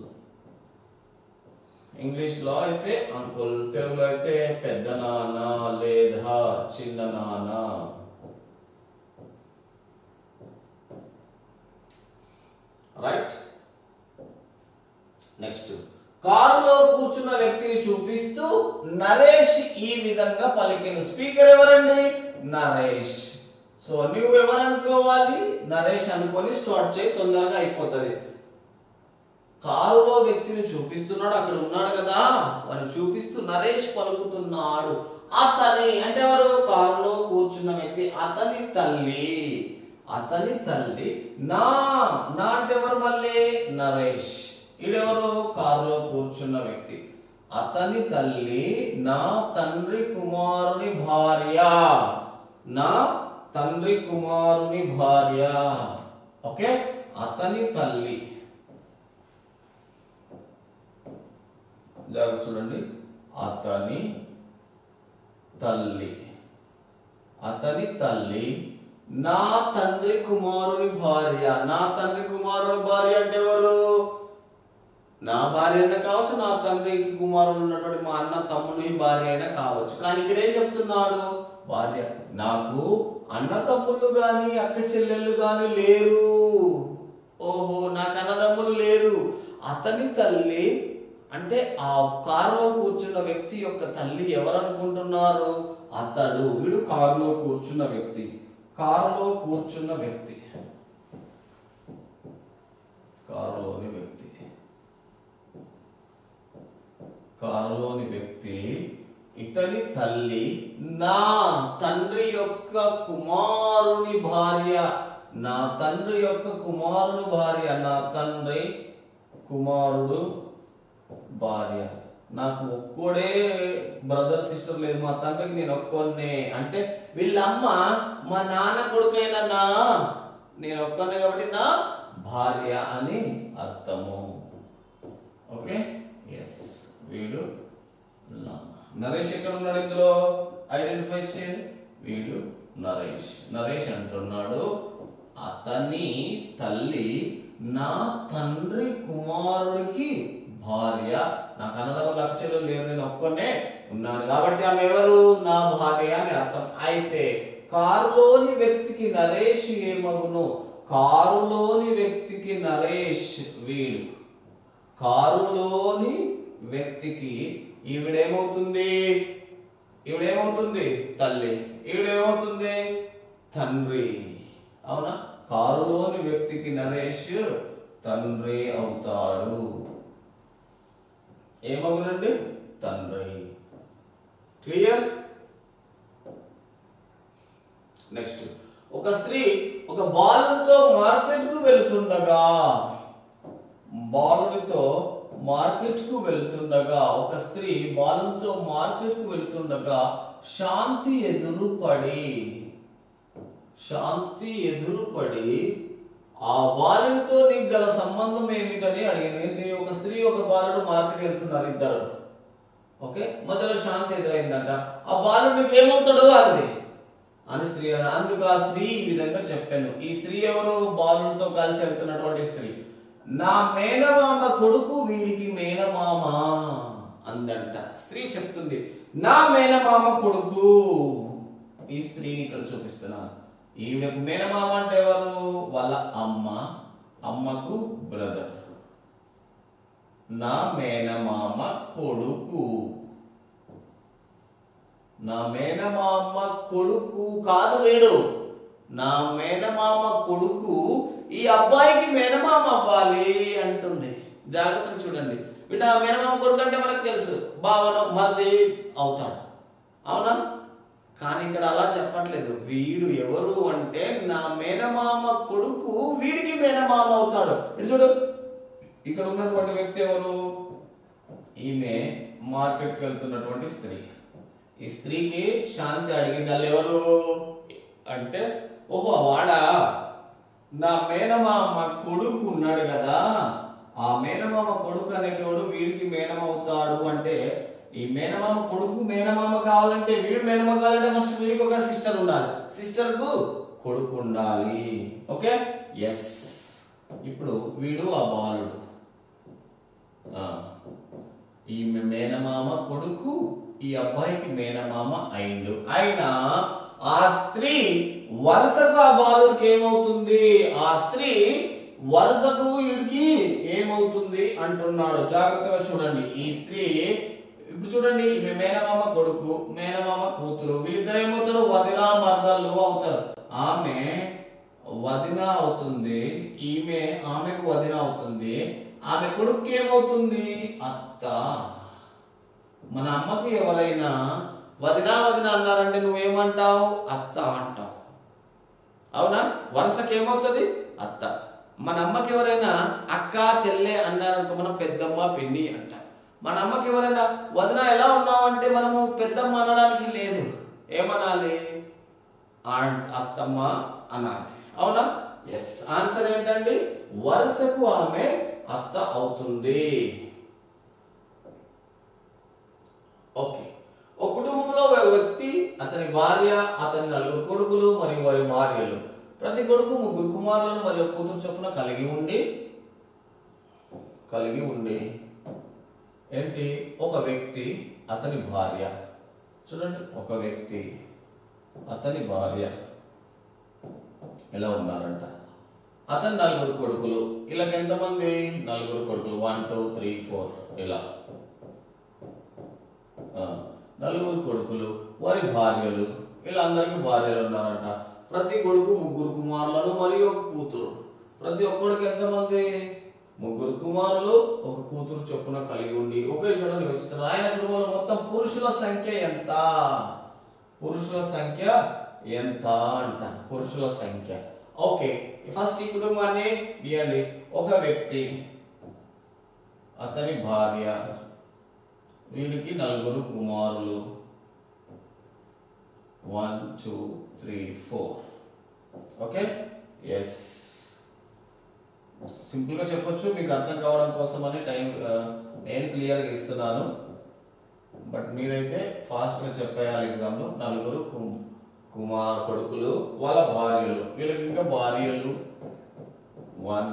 S1: ఇంగ్లీష్ లో అయితే అంకుల్ తెలుగులో అయితే పెద్ద నాన్న లేదా చిన్న నాన్న రైట్ నెక్స్ట్ కారులో కూర్చున్న వ్యక్తిని చూపిస్తూ నరేష్ ఈ విధంగా పలికిన స్పీకర్ ఎవరండి నరేష్ సో నువ్వు ఎవరు అనుకోవాలి నరేష్ అనుకొని స్టార్ట్ చేయి తొందరగా అయిపోతుంది కారులో వ్యక్తిని చూపిస్తున్నాడు అక్కడ ఉన్నాడు కదా వారిని చూపిస్తూ నరేష్ పలుకుతున్నాడు అతని అంటే ఎవరు కారులో కూర్చున్న వ్యక్తి అతని తల్లి అతని తల్లి నా నా అంటే ఎవరు మళ్ళీ నరేష్ ఈడెవరు కారులో కూర్చున్న వ్యక్తి అతని తల్లి నా తండ్రి కుమారుని భార్య నా తండ్రి కుమారుని భార్య ఓకే అతని తల్లి జాగ్రత్త చూడండి అతని తల్లి అతని తల్లి నా తండ్రి కుమారుని భార్య నా తండ్రి కుమారుని భార్య అంటే ఎవరు నా భార్య అయినా కావచ్చు నా తండ్రికి కుమారుడు ఉన్నటువంటి మా అన్న తమ్ముని భార్య అయినా కావచ్చు కానీ ఇక్కడ ఏం చెప్తున్నాడు భార్య నాకు అన్న తమ్ముళ్ళు గాని అక్క చెల్లెళ్ళు గాని లేరు ఓహో నాకు అన్నదమ్ములు అతని తల్లి అంటే ఆ కారులో కూర్చున్న వ్యక్తి యొక్క తల్లి ఎవరు అనుకుంటున్నారు అతడు వీడు కారులో కూర్చున్న వ్యక్తి కారులో కూర్చున్న వ్యక్తి కారులోని వ్యక్తి కారులోని వ్యక్తి ఇతని తల్లి నా తండ్రి యొక్క కుమారుని భార్య నా తండ్రి యొక్క కుమారుని భార్య నా తండ్రి కుమారుడు భార్య నాకు ఒక్కడే బ్రదర్ సిస్టర్ లేదు మా తండ్రికి నేను ఒక్కొన్నే అంటే వీళ్ళమ్మ మా నాన్న కొడుకైన నా నేను ఒక్కనే కాబట్టి నా భార్య అని అర్థము ఓకే ఎస్ వీడు లా. నరేష్ ఎక్కడ ఉన్నాడు ఇందులో ఐడెంటిఫై చేయండి వీడు నరేష్ నరేష్ అంటున్నాడు అతని తల్లి నా తండ్రి కుమారుడికి భార్య నాకు అన్నదమ్ముల అక్షలు లేరు నేను ఒక్కనే ఉన్నాను కాబట్టి ఆమె ఎవరు నా భార్య అని అర్థం అయితే కారులోని వ్యక్తికి నరేష్ ఏమగును కారులోని వ్యక్తికి నరేష్ వీడు కారులోని వ్యక్తికి ఈవిడేమవుతుంది ఈవిడేమవుతుంది తల్లి ఈవిడేమవుతుంది తండ్రి అవునా కారులోని వ్యక్తికి నరేష్ తండ్రి అవుతాడు ఏమగునండి తండ్రి క్లియర్ నెక్స్ట్ ఒక స్త్రీ ఒక బాలునితో మార్కెట్కు వెళ్తుండగా బాలునితో మార్కెట్కు వెళ్తుండగా ఒక స్త్రీ బాలునితో మార్కెట్కు వెళ్తుండగా శాంతి ఎదురుపడి శాంతి ఎదురుపడి ఆ బాలునితో నీకు గల సంబంధం ఏమిటని అడిగింది ఏంటి ఒక స్త్రీ ఒక బాలుడు మార్కెట్ వెళ్తున్నారు ఇద్దరు ఓకే మధ్యలో శాంతి ఎదురైందంట ఆ బాలుడు నీకు ఏమవుతాడు అంది అని స్త్రీ అన్న అందుకు ఆ స్త్రీ ఈ విధంగా చెప్పాను ఈ స్త్రీ ఎవరు బాలునితో కలిసి వెళ్తున్నటువంటి స్త్రీ నా మేనమామ కొడుకు వీడికి మేనమామ అందంట స్త్రీ చెప్తుంది నా మేనమామ కొడుకు ఈ స్త్రీని ఇక్కడ చూపిస్తున్నాను ఈవిడకు మేనమామ అంటే ఎవరు వాళ్ళ అమ్మ అమ్మకు బ్రదర్ నా మేనమామ కొడుకు నా మేనమామ కొడుకు కాదు వీడు నా మేనమామ కొడుకు ఈ అబ్బాయికి మేనమామ అవ్వాలి అంటుంది జాగ్రత్తగా చూడండి వీడు ఆ మేనమామ కొడుకు అంటే మనకు తెలుసు బావన మరిది అవుతాడు అవునా కానీ ఇక్కడ అలా చెప్పట్లేదు వీడు ఎవరు అంటే నా మేనమామ కొడుకు వీడికి మేనమామ అవుతాడు ఇటు చూడు ఇక్కడ ఉన్నటువంటి వ్యక్తి ఎవరు ఈమె మార్కెట్కి వెళ్తున్నటువంటి స్త్రీ ఈ స్త్రీకి శాంతి అడిగింది వాళ్ళు ఎవరు అంటే ఓహో వాడా నా మేనమామ కొడుకు ఉన్నాడు కదా ఆ మేనమామ కొడుకు అనేటోడు వీడికి మేనమవుతాడు అంటే ఈ మేనమామ కొడుకు మేనమామ కావాలంటే వీడు మేనమామ కావాలంటే ఫస్ట్ వీడికి ఒక సిస్టర్ ఉండాలి సిస్టర్ కు కొడుకు ఉండాలి ఓకే ఎస్ ఇప్పుడు వీడు ఆ బాలుడు ఆ, ఈ మేనమామ కొడుకు ఈ అబ్బాయికి మేనమామ అయిండు అయినా ఆ స్త్రీ వరుసకు ఆ బాలుడికి ఏమవుతుంది ఆ స్త్రీ వరుసకు వీడికి ఏమవుతుంది అంటున్నాడు జాగ్రత్తగా చూడండి ఈ స్త్రీ ఇప్పుడు చూడండి ఈమె మేనమామ కొడుకు మేనమామ కూతురు వీళ్ళిద్దరు ఏమవుతారు వదినా మరదళ్ళు అవుతారు ఆమె వదిన అవుతుంది ఈమె ఆమెకు వదిన అవుతుంది ఆమె కొడుకు ఏమవుతుంది అత్త మన అమ్మకు ఎవరైనా వదిన వదిన అన్నారంటే నువ్వేమంటావు అత్త అంటావు అవునా వరుసకి ఏమవుతుంది అత్త మన అమ్మకి ఎవరైనా అక్క చెల్లె అన్నారనుకో మనం పెద్దమ్మ పిన్ని అంటాం మన అమ్మకి ఎవరైనా వదిన ఎలా ఉన్నావంటే మనము పెద్దమ్మ అనడానికి లేదు ఏమనాలి ఆంట్ అత్తమ్మ అనాలి అవునా ఎస్ ఆన్సర్ ఏంటండి వరుసకు ఆమె అత్త అవుతుంది ఓకే ఒక కుటుంబంలో ఒక వ్యక్తి అతని భార్య అతని నలుగురు కొడుకులు మరియు వారి భార్యలు ప్రతి కొడుకు ముగ్గురు కుమారులను మరియు ఒక కూతురు చొప్పున కలిగి ఉండి కలిగి ఉండి ఏంటి ఒక వ్యక్తి అతని భార్య చూడండి ఒక వ్యక్తి అతని భార్య ఎలా ఉన్నారంట అతను నలుగురు కొడుకులు వీళ్ళకి ఎంతమంది నలుగురు కొడుకులు వన్ టూ త్రీ ఫోర్ ఇలా ఆ, నలుగురు కొడుకులు వారి భార్యలు వీళ్ళందరికీ భార్యలు ఉన్నారంట ప్రతి కొడుకు ముగ్గురు కుమారులను మరియు ఒక కూతురు ప్రతి ఒక్కడికి ఎంతమంది ముగ్గురు కుమారులు ఒక కూతురు చొప్పున కలిగి ఉండి ఒకే చోట నివసిస్తున్నారు ఆయన కుటుంబంలో మొత్తం పురుషుల సంఖ్య ఎంత పురుషుల సంఖ్య ఎంత అంట పురుషుల సంఖ్య ఓకే ఫస్ట్ ఈ కుటుంబాన్ని గీయండి ఒక వ్యక్తి అతని భార్య వీడికి నలుగురు కుమారులు one two three four okay yes సింపుల్గా చెప్పొచ్చు మీకు అర్థం కావడం కోసం అని టైం ఆ, నేను క్లియర్గా ఇస్తున్నాను బట్ మీరైతే ఫాస్ట్గా చెప్పేయాలి ఎగ్జామ్లో నలుగురు కు- కుమార్ కొడుకులు వాళ్ళ భార్యలు వీళ్ళకి ఇంకా భార్యలు వన్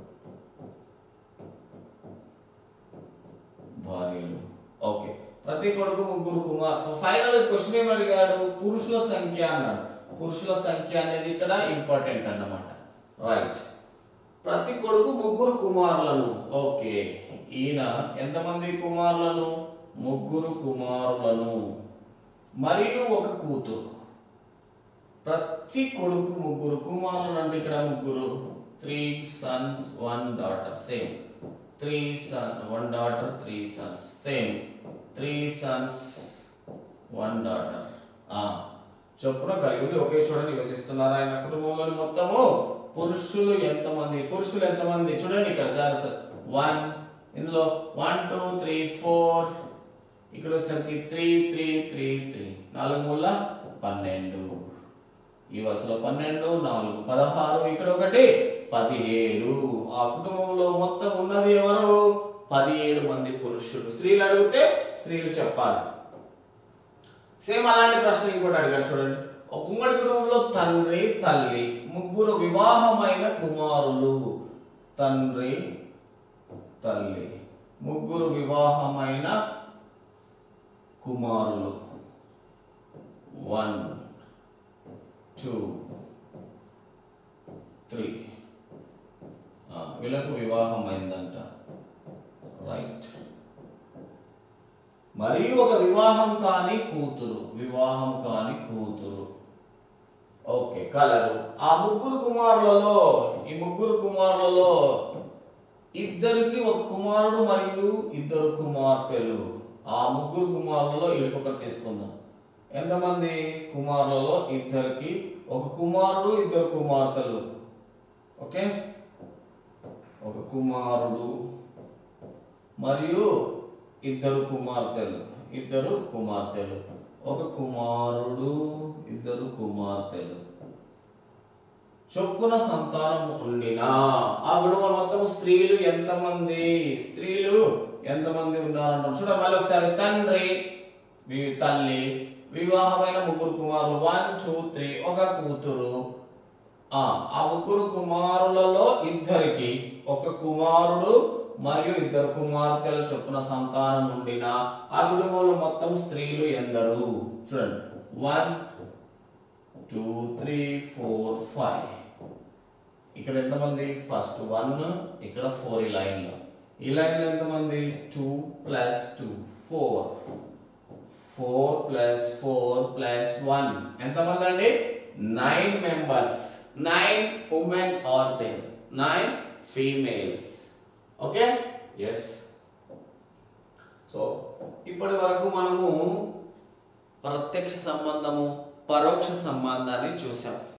S1: భార్యలు ఓకే ప్రతి కొడుకు ముగ్గురు కుమార్ ఫైనల్ క్వశ్చన్ ఏమి అడిగాడు పురుషుల సంఖ్య అన్నాడు పురుషుల సంఖ్య అనేది ఇక్కడ ఇంపార్టెంట్ అన్నమాట రైట్ ప్రతి కొడుకు ముగ్గురు కుమారులను ఓకే ఈయన ఎంతమంది కుమారులను ముగ్గురు కుమారులను మరియు ఒక కూతురు ప్రతి కొడుకు ముగ్గురు కుమారులు అంటే ఇక్కడ ముగ్గురు three sons one daughter same three son one daughter three sons same three sons one daughter చొప్పున కలిగి ఉండి ఒకే చోట నివసిస్తున్నారు ఆయన కుటుంబంలోని మొత్తము పురుషులు ఎంతమంది పురుషులు ఎంతమంది చూడండి ఇక్కడ జాగ్రత్త వన్ ఇందులో వన్ టూ త్రీ ఫోర్ ఇక్కడ వచ్చేసరికి త్రీ త్రీ త్రీ త్రీ నాలుగు మూల పన్నెండు ఈ వరుసలో పన్నెండు నాలుగు పదహారు ఇక్కడ ఒకటి పదిహేడు ఆ కుటుంబంలో మొత్తం ఉన్నది ఎవరు పదిహేడు మంది పురుషులు స్త్రీలు అడిగితే స్త్రీలు చెప్పాలి సేమ్ అలాంటి ప్రశ్న ఇంకోటి అడిగాడు చూడండి ఒక ఉమ్మడి కుటుంబంలో తండ్రి తల్లి ముగ్గురు వివాహమైన కుమారులు తండ్రి తల్లి ముగ్గురు వివాహమైన కుమారులు వన్ టూ త్రీ వీళ్ళకు వివాహం అయిందంట రైట్ మరియు ఒక వివాహం కాని కూతురు వివాహం కాని కూతురు ఓకే కలరు ఆ ముగ్గురు కుమారులలో ఈ ముగ్గురు కుమారులలో ఇద్దరికి ఒక కుమారుడు మరియు ఇద్దరు కుమార్తెలు ఆ ముగ్గురు కుమారులలో వీడికొకటి తీసుకుందాం ఎంతమంది కుమారులలో ఇద్దరికి ఒక కుమారుడు ఇద్దరు కుమార్తెలు ఓకే ఒక కుమారుడు మరియు ఇద్దరు కుమార్తెలు ఇద్దరు కుమార్తెలు ఒక కుమారుడు ఇద్దరు కుమార్తెలు చొప్పున సంతానం ఉండినా ఆ కుటుంబం మొత్తం స్త్రీలు ఎంతమంది స్త్రీలు ఎంతమంది ఉన్నారంటాం చూడ మళ్ళీ ఒకసారి తండ్రి వి- తల్లి వివాహమైన ముగ్గురు కుమారులు వన్ టూ త్రీ ఒక కూతురు ఆ ఆ ముగ్గురు కుమారులలో ఇద్దరికి ఒక కుమారుడు మరియు ఇద్దరు కుమార్తెల చొప్పున సంతానం ఉండిన ఆ కుటుంబంలో మొత్తం స్త్రీలు ఎందరు చూడండి one two three four five ఇక్కడ ఎంతమంది ఫస్ట్ వన్ ఇక్కడ ఫోర్ ఈ లైన్లో ఈ లైన్లో ఎంతమంది two plus two four four plus four plus one ఎంతమంది అండి nine members nine women or ten nine females okay yes so ఇప్పటి వరకు మనము ప్రత్యక్ష సంబంధము పరోక్ష సంబంధాన్ని చూసాం